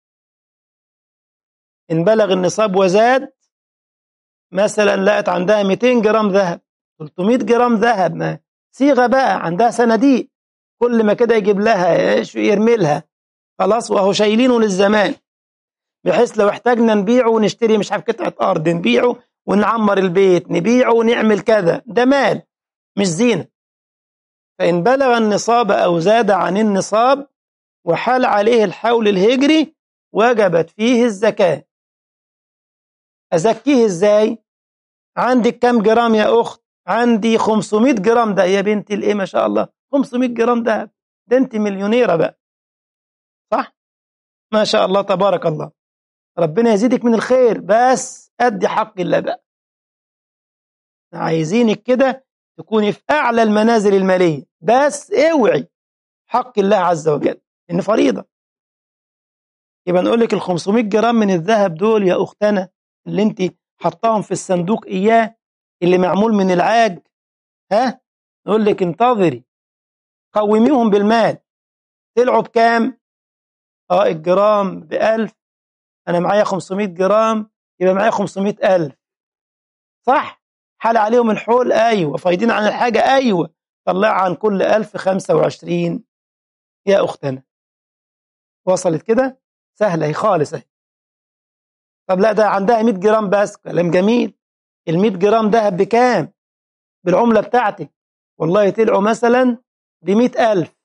إن بلغ النصاب وزاد مثلا لقت عندها 200 جرام ذهب 300 جرام ذهب ما صيغة بقى عندها صناديق كل ما كده يجيب لها يرمي لها خلاص وهو شايلينه للزمان بحيث لو احتاجنا نبيعه ونشتري مش عارف قطعة أرض نبيعه ونعمر البيت نبيعه ونعمل كذا ده مال مش زينة فإن بلغ النصاب أو زاد عن النصاب وحال عليه الحول الهجري وجبت فيه الزكاة أزكيه إزاي؟ عندك كم جرام يا أخت؟ عندي 500 جرام ده يا بنتي الإيه ما شاء الله 500 جرام ده ده أنت مليونيرة بقى صح؟ ما شاء الله تبارك الله ربنا يزيدك من الخير بس أدي حق الله بقى عايزينك كده تكوني في أعلى المنازل المالية بس اوعي حق الله عز وجل إن فريضة يبقى نقول لك ال 500 جرام من الذهب دول يا أختنا اللي أنت حطاهم في الصندوق إياه اللي معمول من العاج ها نقول لك انتظري قوميهم بالمال طلعوا بكام؟ اه الجرام ب 1000 انا معايا 500 جرام يبقى معايا 500 ألف صح حال عليهم الحول ايوه فايدين عن الحاجه ايوه طلع عن كل 1000 25 يا اختنا وصلت كده سهله هي خالص اهي طب لا ده عندها 100 جرام بس كلام جميل ال 100 جرام دهب بكام بالعمله بتاعتك والله طلعوا مثلا ب 100000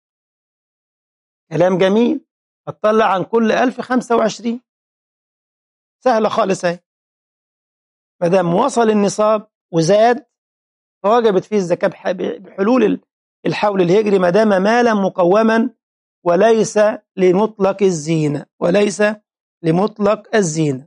كلام جميل هتطلع عن كل 1000 25 سهلة خالص اهي ما دام وصل النصاب وزاد فوجبت فيه الزكاة بحلول الحول الهجري ما دام مالا مقوما وليس لمطلق الزينة وليس لمطلق الزينة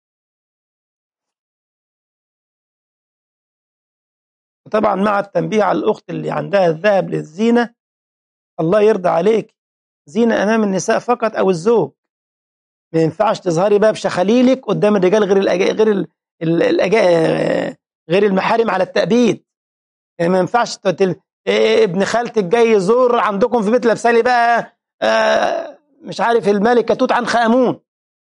وطبعا مع التنبيه على الأخت اللي عندها الذهب للزينة الله يرضى عليك زينة أمام النساء فقط أو الزوج ما ينفعش تظهري بقى بشخاليلك قدام الرجال غير الأجا... غير ال... ال... الأجا... غير المحارم على التأبيد يعني ما ينفعش تل... إيه ابن خالتك جاي يزور عندكم في بيت لابسالي بقى آه مش عارف الملكة توت عنخ آمون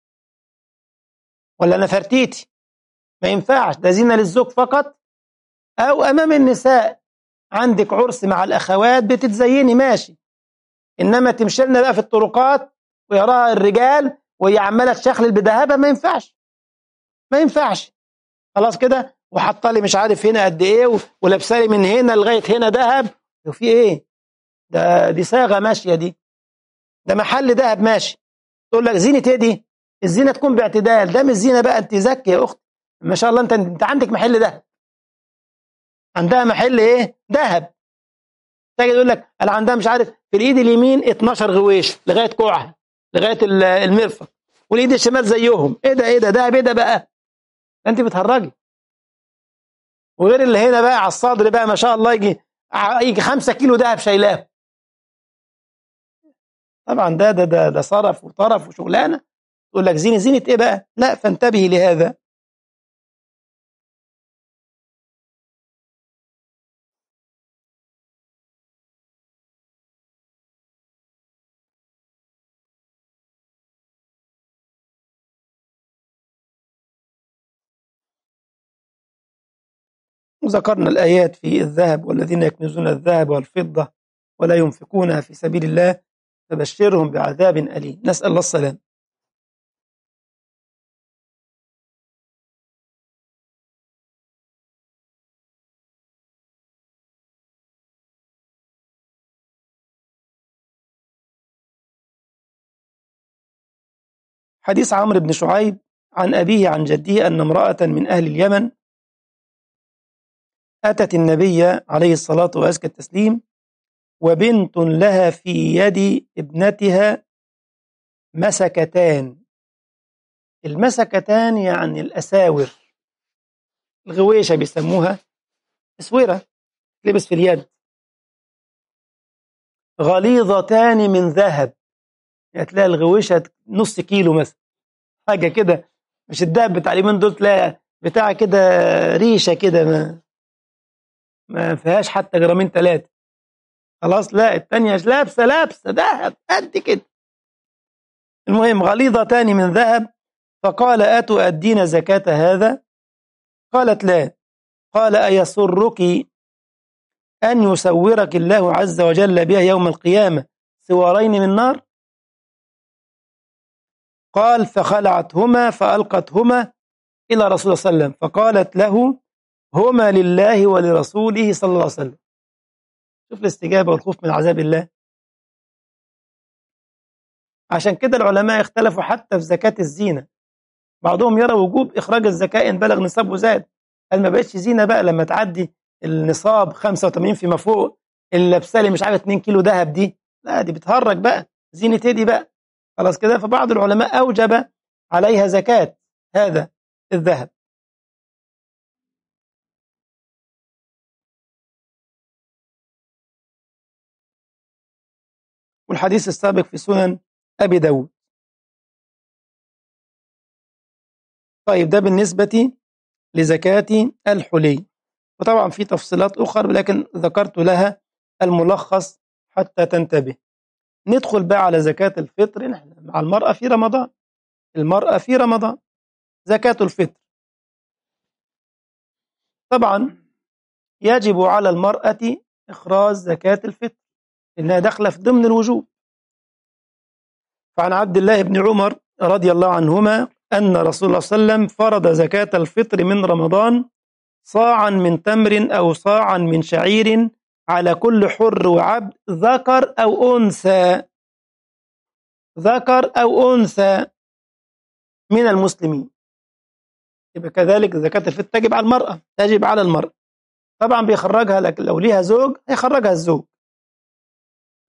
ولا نفرتيتي ما ينفعش ده زينة للزوج فقط أو أمام النساء عندك عرس مع الأخوات بتتزيني ماشي إنما تمشي لنا بقى في الطرقات ويراها الرجال وهي عمالة تشخلل بذهبها ما ينفعش ما ينفعش خلاص كده وحاطه لي مش عارف هنا قد ايه ولابسه لي من هنا لغايه هنا ذهب وفي ايه ده دي صاغه ماشيه دي ده محل ذهب ماشي تقول لك زينه ايه دي الزينه تكون باعتدال ده مش زينه بقى انت ذكي يا اختي ما شاء الله انت انت عندك محل ذهب عندها محل ايه ذهب تيجي تقول لك انا عندها مش عارف في الايد اليمين 12 غويش لغايه كوعها لغايه المرفق والايد الشمال زيهم ايه ده ايه ده ذهب ايه ده بقى انت بتهرجي وغير اللي هنا بقى على الصدر بقى ما شاء الله يجي يجي 5 كيلو ذهب شايلاه طبعا ده ده ده ده صرف وطرف وشغلانه تقول لك زينه زينه ايه بقى لا فانتبهي لهذا وذكرنا الآيات في الذهب والذين يكنزون الذهب والفضة ولا ينفقونها في سبيل الله فبشرهم بعذاب أليم نسأل الله السلام حديث عمرو بن شعيب عن أبيه عن جده أن امرأة من أهل اليمن أتت النبي عليه الصلاة وأزكى التسليم وبنت لها في يد ابنتها مسكتان المسكتان يعني الأساور الغويشة بيسموها أسورة لبس في اليد غليظتان من ذهب يعني تلاقي الغويشة نص كيلو مثلا حاجة كده مش الدهب بتاع اليومين دول تلاقي بتاع كده ريشة كده ما ما فيهاش حتى جرامين ثلاثة خلاص لا الثانية لابسة لابسة ذهب قد كده المهم غليظتان من ذهب فقال أتؤدين زكاة هذا قالت لا قال أيسرك أن يسورك الله عز وجل بها يوم القيامة سوارين من نار قال فخلعتهما فألقتهما إلى رسول الله صلى الله عليه وسلم فقالت له هما لله ولرسوله صلى الله عليه وسلم شوف الاستجابة والخوف من عذاب الله عشان كده العلماء اختلفوا حتى في زكاة الزينة بعضهم يرى وجوب إخراج الزكاة إن بلغ نصاب وزاد قال ما بقتش زينة بقى لما تعدي النصاب 85 فيما فوق اللي لابسه لي مش عارف 2 كيلو ذهب دي لا دي بتهرج بقى زينة ايه دي بقى خلاص كده فبعض العلماء أوجب عليها زكاة هذا الذهب والحديث السابق في سنن أبي داود طيب ده بالنسبة لزكاة الحلي وطبعا في تفصيلات أخرى لكن ذكرت لها الملخص حتى تنتبه ندخل بقى على زكاة الفطر نحن مع المرأة في رمضان المرأة في رمضان زكاة الفطر طبعا يجب على المرأة إخراج زكاة الفطر إنها داخلة في ضمن الوجوب فعن عبد الله بن عمر رضي الله عنهما أن رسول الله صلى الله عليه وسلم فرض زكاة الفطر من رمضان صاعا من تمر أو صاعا من شعير على كل حر وعبد ذكر أو أنثى ذكر أو أنثى من المسلمين يبقى كذلك زكاة الفطر تجب على المرأة تجب على المرأة طبعا بيخرجها لكن لو ليها زوج هيخرجها الزوج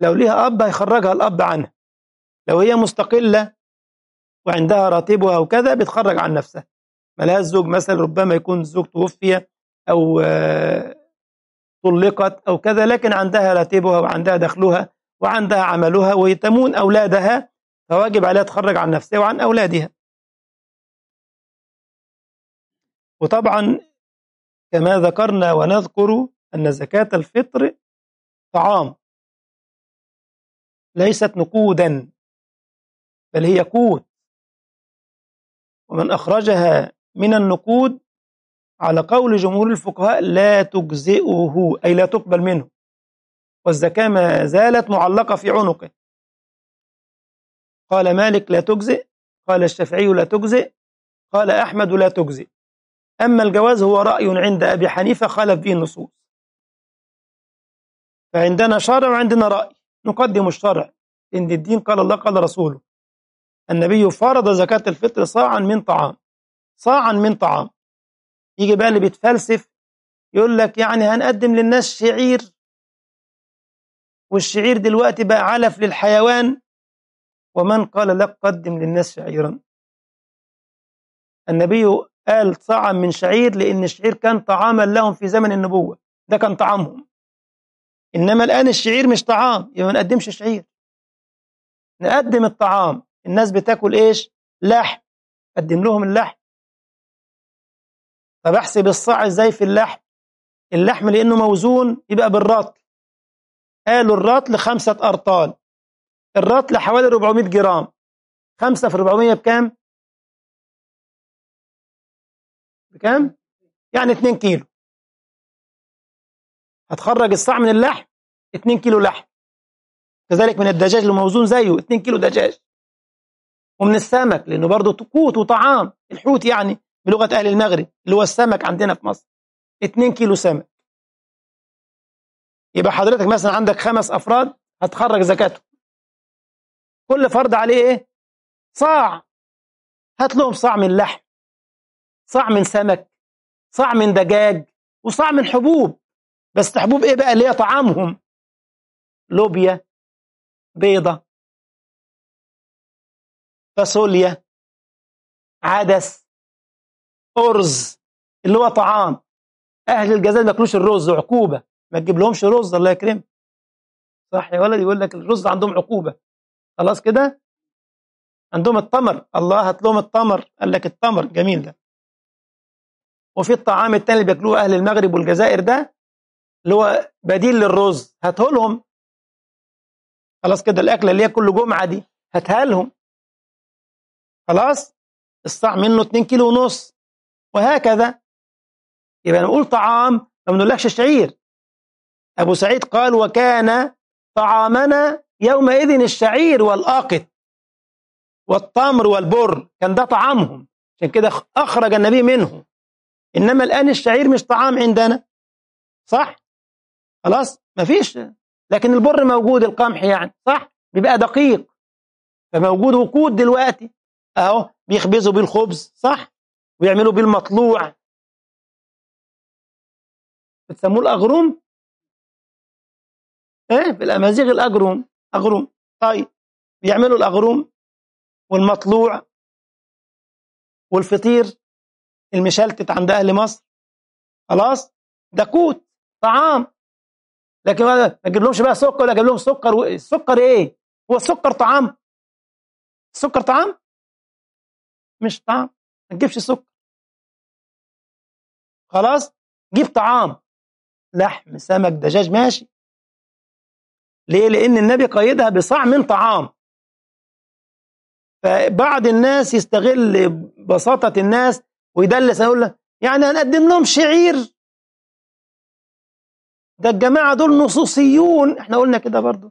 لو ليها أب هيخرجها الأب عنها لو هي مستقلة وعندها راتبها وكذا بتخرج عن نفسها ملهاش زوج مثلا ربما يكون الزوج توفي أو طلقت أو كذا لكن عندها راتبها وعندها دخلها وعندها عملها ويتمون أولادها فواجب عليها تخرج عن نفسها وعن أولادها وطبعا كما ذكرنا ونذكر أن زكاة الفطر طعام ليست نقودا بل هي قوت ومن أخرجها من النقود على قول جمهور الفقهاء لا تجزئه أي لا تقبل منه والزكاة ما زالت معلقة في عنقه قال مالك لا تجزئ قال الشافعي لا تجزئ قال أحمد لا تجزئ أما الجواز هو رأي عند أبي حنيفة خالف به النصوص فعندنا شرع وعندنا رأي نقدم الشرع إن الدين قال الله قال رسوله النبي فرض زكاة الفطر صاعا من طعام صاعا من طعام يجي بقى اللي بيتفلسف يقول لك يعني هنقدم للناس شعير والشعير دلوقتي بقى علف للحيوان ومن قال لك قدم للناس شعيرا النبي قال صاعا من شعير لأن الشعير كان طعاما لهم في زمن النبوة ده كان طعامهم إنما الآن الشعير مش طعام يبقى ما نقدمش شعير نقدم الطعام الناس بتاكل إيش لحم قدم لهم اللحم طب احسب الصاع ازاي في اللحم اللحم لأنه موزون يبقى بالرطل قالوا الرطل خمسة أرطال الرطل حوالي 400 جرام خمسة في 400 بكام بكام يعني 2 كيلو هتخرج الصاع من اللحم 2 كيلو لحم كذلك من الدجاج اللي موزون زيه 2 كيلو دجاج ومن السمك لانه برضه قوت وطعام الحوت يعني بلغه اهل المغرب اللي هو السمك عندنا في مصر 2 كيلو سمك يبقى حضرتك مثلا عندك خمس افراد هتخرج زكاته كل فرد عليه ايه صاع هات لهم صاع من لحم صاع من سمك صاع من دجاج وصاع من حبوب بس حبوب ايه بقى اللي هي طعامهم لوبيا بيضة فاصوليا عدس أرز اللي هو طعام أهل الجزائر ما ياكلوش الرز عقوبة ما تجيب لهمش رز الله يكرمك صح يا ولد يقول لك الرز عندهم عقوبة خلاص كده عندهم التمر الله هات لهم التمر قال لك التمر جميل ده وفي الطعام التاني اللي بياكلوه أهل المغرب والجزائر ده اللي هو بديل للرز هاته لهم خلاص كده الأكلة اللي هي كل جمعة دي هاتها لهم خلاص الصاع منه 2 كيلو ونص وهكذا يبقى نقول طعام ما بنقولكش الشعير أبو سعيد قال وكان طعامنا يومئذ الشعير والآقط والتمر والبر كان ده طعامهم عشان كده أخرج النبي منه إنما الآن الشعير مش طعام عندنا صح خلاص مفيش لكن البر موجود القمح يعني صح بيبقى دقيق فموجود وقود دلوقتي اهو بيخبزوا بالخبز صح ويعملوا بالمطلوع بتسموه الاغروم ايه بالامازيغ الاغروم اغروم طيب بيعملوا الاغروم والمطلوع والفطير المشلتت عند اهل مصر خلاص ده قوت طعام لكن ما تجيب لهمش بقى سكر ولا اجيب لهم سكر و... السكر ايه هو السكر طعام السكر طعام مش طعام ما تجيبش سكر خلاص جيب طعام لحم سمك دجاج ماشي ليه لان النبي قيدها بصاع من طعام فبعض الناس يستغل بساطة الناس ويدلس يقول له يعني هنقدم لهم شعير ده الجماعة دول نصوصيون احنا قلنا كده برضو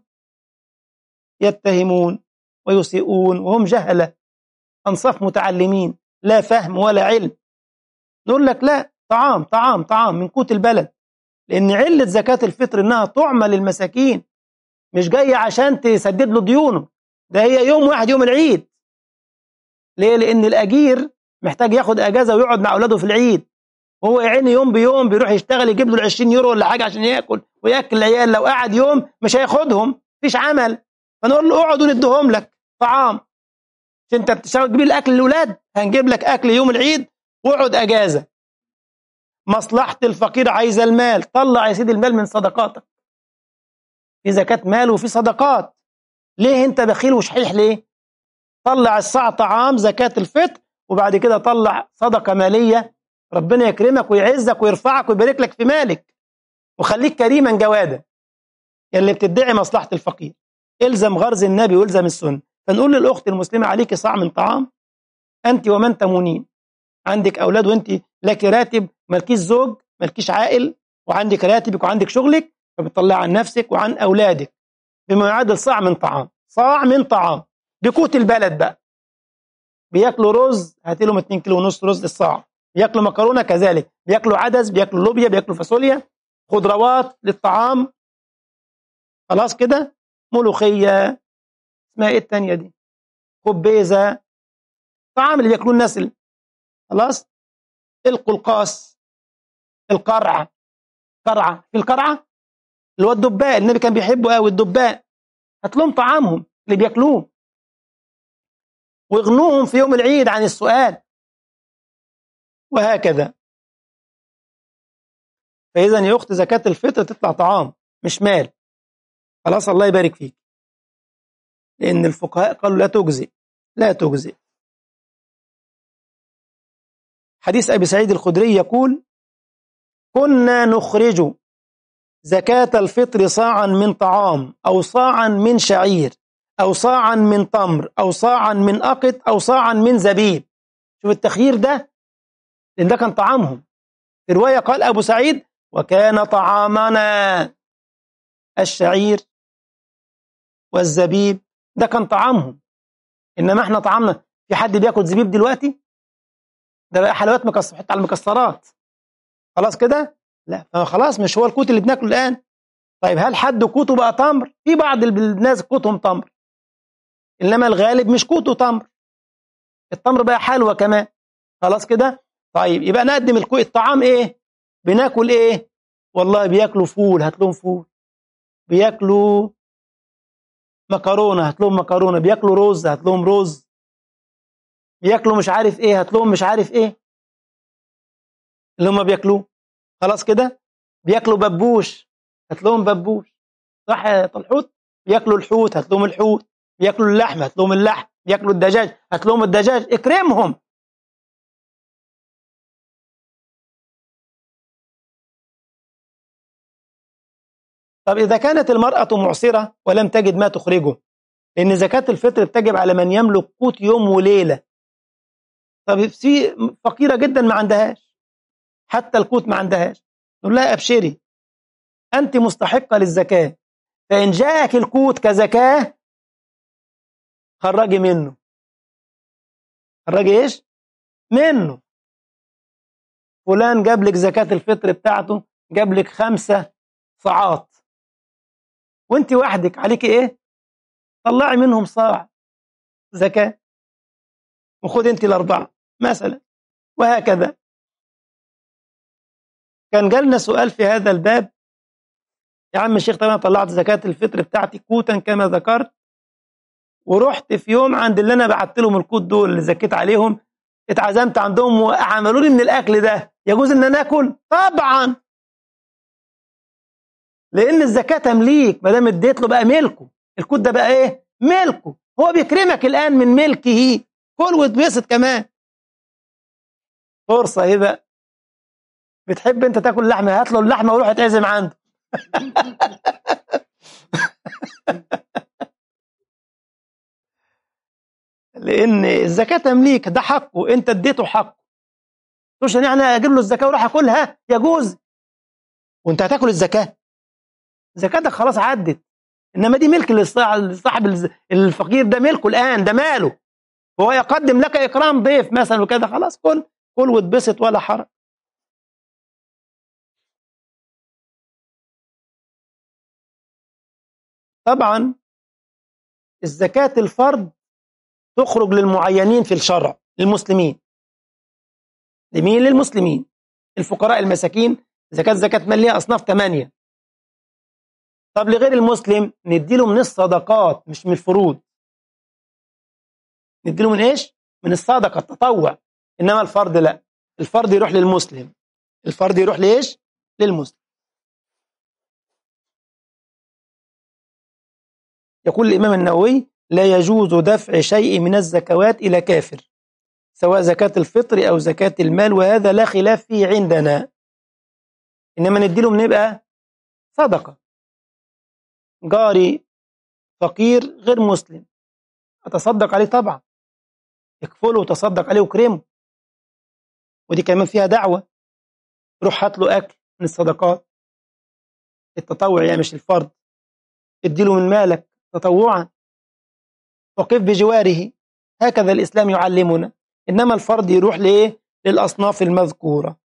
يتهمون ويسيئون وهم جهلة أنصاف متعلمين لا فهم ولا علم نقول لك لا طعام طعام طعام من قوت البلد لأن علة زكاة الفطر إنها طعمة للمساكين مش جاية عشان تسدد له ديونه ده هي يوم واحد يوم العيد ليه؟ لأن الأجير محتاج ياخد أجازة ويقعد مع أولاده في العيد وهو يا عيني يوم بيوم بيروح يشتغل يجيب له ال 20 يورو ولا حاجه عشان ياكل وياكل العيال لو قعد يوم مش هياخدهم مفيش عمل فنقول له اقعد ونديهم لك طعام مش انت بتشتغل تجيب الاكل للاولاد هنجيب لك اكل يوم العيد واقعد اجازه مصلحه الفقير عايزه المال طلع يا سيدي المال من صدقاتك في زكاه مال وفي صدقات ليه انت بخيل وشحيح ليه طلع الساعة طعام زكاة الفطر وبعد كده طلع صدقة مالية ربنا يكرمك ويعزك ويرفعك ويبارك لك في مالك وخليك كريما جوادا اللي بتدعي مصلحة الفقير الزم غرز النبي والزم السنة فنقول للأخت المسلمة عليك صاع من طعام أنت ومن تمونين عندك أولاد وأنت لك راتب مالكيش زوج مالكيش عائل وعندك راتبك وعندك شغلك فبتطلع عن نفسك وعن أولادك بما يعادل صاع من طعام صاع من طعام بقوت البلد بقى بياكلوا رز هات لهم 2 كيلو ونص رز للصاع بياكلوا مكرونه كذلك بياكلوا عدس بياكلوا لوبيا بياكلوا فاصوليا خضروات للطعام خلاص كده ملوخيه اسمها ايه الثانيه دي خبيزه طعام اللي بياكلوه الناس اللي. خلاص القلقاس القرع قرعه في القرعه اللي هو الدباء النبي كان بيحبه قوي الدباء هات لهم طعامهم اللي بياكلوه واغنوهم في يوم العيد عن السؤال وهكذا فإذا يا أخت زكاة الفطر تطلع طعام مش مال خلاص الله يبارك فيك لأن الفقهاء قالوا لا تجزئ لا تجزئ حديث أبي سعيد الخدري يقول كنا نخرج زكاة الفطر صاعا من طعام أو صاعا من شعير أو صاعا من تمر أو صاعا من أقط أو صاعا من زبيب شوف التخيير ده لأن ده كان طعامهم في رواية قال أبو سعيد وكان طعامنا الشعير والزبيب ده كان طعامهم إنما احنا طعامنا في حد بياكل زبيب دلوقتي ده بقى حلويات مكسر حتى على المكسرات خلاص كده لا خلاص مش هو الكوت اللي بناكله الآن طيب هل حد كوته بقى تمر في بعض الناس كوتهم تمر انما الغالب مش كوته تمر التمر بقى حلوى كمان خلاص كده طيب يبقى نقدم الكو... الطعام ايه بناكل ايه والله بياكلوا فول هات لهم فول بياكلوا مكرونه هات لهم مكرونه بياكلوا رز هات لهم رز بياكلوا مش عارف ايه هات لهم مش عارف ايه اللي هم بياكلوه خلاص كده بياكلوا ببوش هات لهم ببوش صح يا طلحوت بياكلوا الحوت هات لهم الحوت بياكلوا اللحم هات لهم اللحم بياكلوا الدجاج هات لهم الدجاج اكرمهم طب إذا كانت المرأة معصرة ولم تجد ما تخرجه لأن زكاة الفطر بتجب على من يملك قوت يوم وليلة طب في فقيرة جدا ما عندهاش حتى القوت ما عندهاش نقول لها أبشري أنت مستحقة للزكاة فإن جاءك القوت كزكاة خرجي منه خرجي إيش؟ منه فلان جاب لك زكاة الفطر بتاعته جاب لك خمسة صاعات وانت وحدك عليك ايه طلعي منهم صاع زكاة وخد انت الأربعة مثلا وهكذا كان جالنا سؤال في هذا الباب يا عم الشيخ طبعا طلعت زكاة الفطر بتاعتي كوتا كما ذكرت ورحت في يوم عند اللي انا بعت لهم الكوت دول اللي زكيت عليهم اتعزمت عندهم وعملوا لي من الاكل ده يجوز ان انا اكل طبعا لان الزكاه تمليك ما دام اديت له بقى ملكه الكوت ده بقى ايه ملكه هو بيكرمك الان من ملكه كل واتبسط كمان فرصه ايه بقى بتحب انت تاكل لحمه هات له اللحمه وروح اتعزم عنده لان الزكاه تمليك ده حقه انت اديته حقه مش يعني اجيب له الزكاه واروح اكلها يجوز وانت هتاكل الزكاه زكاتك خلاص عدت انما دي ملك لصاحب الفقير ده ملكه الان ده ماله وهو يقدم لك اكرام ضيف مثلا وكذا خلاص كل كل واتبسط ولا حرج طبعا الزكاة الفرد تخرج للمعينين في الشرع للمسلمين لمين للمسلمين الفقراء المساكين زكاة زكاة مال ليها أصناف ثمانية طب لغير المسلم نديله من الصدقات مش من الفروض نديله من ايش من الصدقه التطوع انما الفرض لا الفرض يروح للمسلم الفرض يروح لايش للمسلم يقول الامام النووي لا يجوز دفع شيء من الزكوات الى كافر سواء زكاة الفطر أو زكاة المال وهذا لا خلاف فيه عندنا إنما نديله من يبقى صدقة جاري فقير غير مسلم أتصدق عليه طبعا اكفله وتصدق عليه وكرمه ودي كمان فيها دعوة روح هات له أكل من الصدقات التطوع يعني مش الفرض اديله من مالك تطوعا وقف بجواره هكذا الإسلام يعلمنا إنما الفرض يروح لإيه؟ للأصناف المذكورة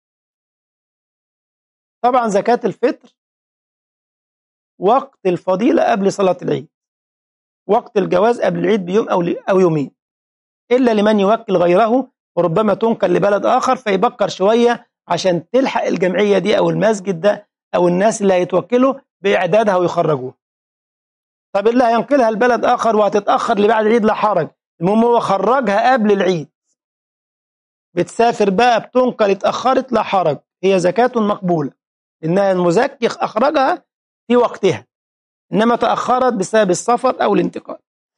طبعا زكاة الفطر وقت الفضيلة قبل صلاة العيد وقت الجواز قبل العيد بيوم أو أو يومين إلا لمن يوكل غيره وربما تنقل لبلد آخر فيبكر شوية عشان تلحق الجمعية دي أو المسجد ده أو الناس اللي هيتوكلوا بإعدادها ويخرجوها طب اللي هينقلها لبلد آخر وهتتأخر لبعد العيد لا حرج المهم هو خرجها قبل العيد بتسافر بقى بتنقل اتأخرت لا حرج هي زكاة مقبولة إنها المزكي أخرجها في وقتها إنما تأخرت بسبب السفر أو الانتقال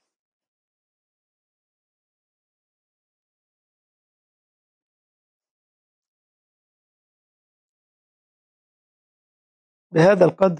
بهذا القدر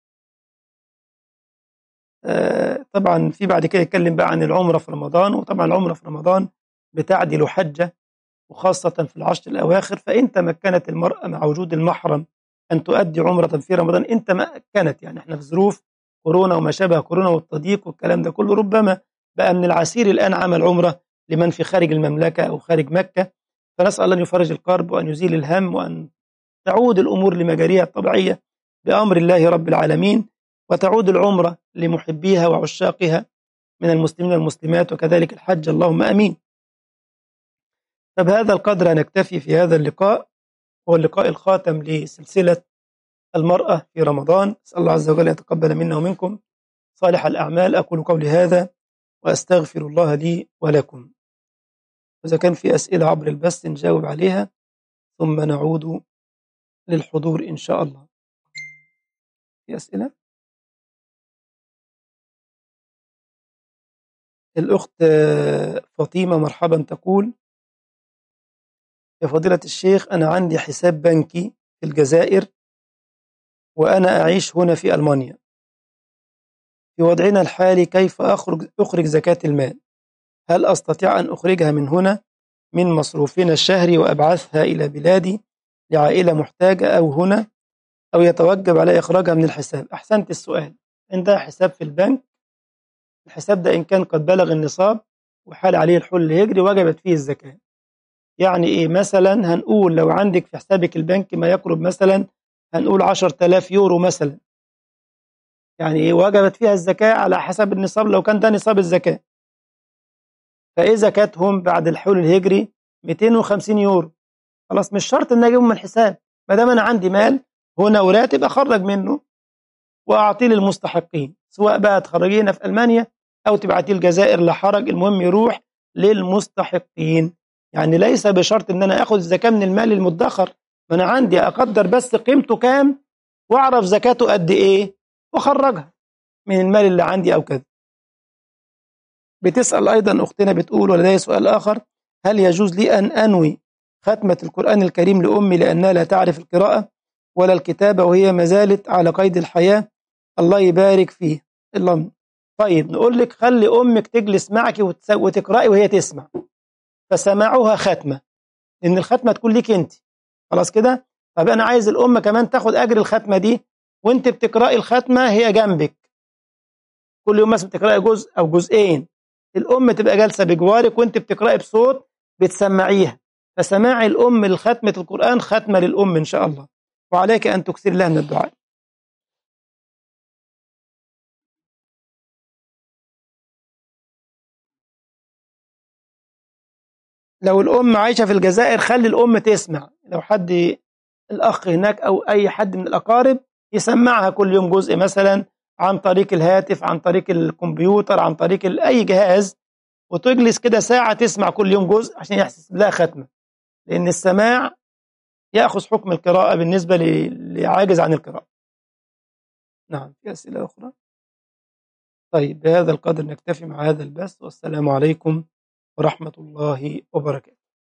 آه طبعا في بعد كده يتكلم بقى عن العمرة في رمضان وطبعا العمرة في رمضان بتعدل حجة وخاصة في العشر الأواخر فإن تمكنت المرأة مع وجود المحرم أن تؤدي عمرة في رمضان إن تمكنت يعني إحنا في ظروف كورونا وما شابه كورونا والتضييق والكلام ده كله ربما بقى من العسير الآن عمل عمرة لمن في خارج المملكة أو خارج مكة فنسأل الله أن يفرج الكرب وأن يزيل الهم وأن تعود الأمور لمجاريها الطبيعية بأمر الله رب العالمين وتعود العمرة لمحبيها وعشاقها من المسلمين والمسلمات وكذلك الحج اللهم أمين فبهذا القدر نكتفي في هذا اللقاء هو اللقاء الخاتم لسلسلة المرأة في رمضان أسأل الله عز وجل يتقبل منا ومنكم صالح الأعمال أقول قولي هذا وأستغفر الله لي ولكم إذا كان في أسئلة عبر البث نجاوب عليها ثم نعود للحضور إن شاء الله في أسئلة الأخت فاطمة مرحبا تقول يا فضيلة الشيخ أنا عندي حساب بنكي في الجزائر وأنا أعيش هنا في ألمانيا في وضعنا الحالي كيف أخرج, أخرج زكاة المال هل أستطيع أن أخرجها من هنا من مصروفنا الشهري وأبعثها إلى بلادي لعائلة محتاجة أو هنا أو يتوجب علي إخراجها من الحساب أحسنت السؤال عندها حساب في البنك الحساب ده إن كان قد بلغ النصاب وحال عليه الحل الهجري وجبت فيه الزكاة يعني إيه مثلا هنقول لو عندك في حسابك البنكي ما يقرب مثلا هنقول 10000 يورو مثلا يعني إيه وجبت فيها الزكاة على حسب النصاب لو كان ده نصاب الزكاة فإيه زكاتهم بعد الحول الهجري 250 يورو خلاص مش شرط ان اجيبهم من الحساب ما دام انا عندي مال هنا وراتب اخرج منه واعطيه للمستحقين سواء بقى تخرجينا في المانيا او تبعتيه الجزائر لا حرج المهم يروح للمستحقين يعني ليس بشرط ان انا اخذ الزكاه من المال المدخر ما انا عندي اقدر بس قيمته كام واعرف زكاته قد ايه واخرجها من المال اللي عندي او كذا بتسال ايضا اختنا بتقول ولدي سؤال اخر هل يجوز لي ان انوي ختمه القران الكريم لامي لانها لا تعرف القراءه ولا الكتابه وهي ما زالت على قيد الحياه الله يبارك فيه اللهم طيب نقول لك خلي امك تجلس معك وتقراي وهي تسمع فسماعها ختمه ان الختمه تكون ليك انت خلاص كده طب انا عايز الام كمان تاخد اجر الختمه دي وانت بتقراي الختمه هي جنبك كل يوم مثلا بتقراي جزء او جزئين الام تبقى جالسه بجوارك وانت بتقراي بصوت بتسمعيها فسماع الام لختمه القران ختمه للام ان شاء الله وعليك ان تكثر لها من الدعاء لو الام عايشه في الجزائر خلي الام تسمع لو حد الاخ هناك او اي حد من الاقارب يسمعها كل يوم جزء مثلا عن طريق الهاتف عن طريق الكمبيوتر عن طريق أي جهاز وتجلس كده ساعة تسمع كل يوم جزء عشان يحسس لها ختمة لأن السماع يأخذ حكم القراءة بالنسبة لعاجز عن القراءة نعم في أسئلة أخرى طيب بهذا القدر نكتفي مع هذا البث والسلام عليكم ورحمة الله وبركاته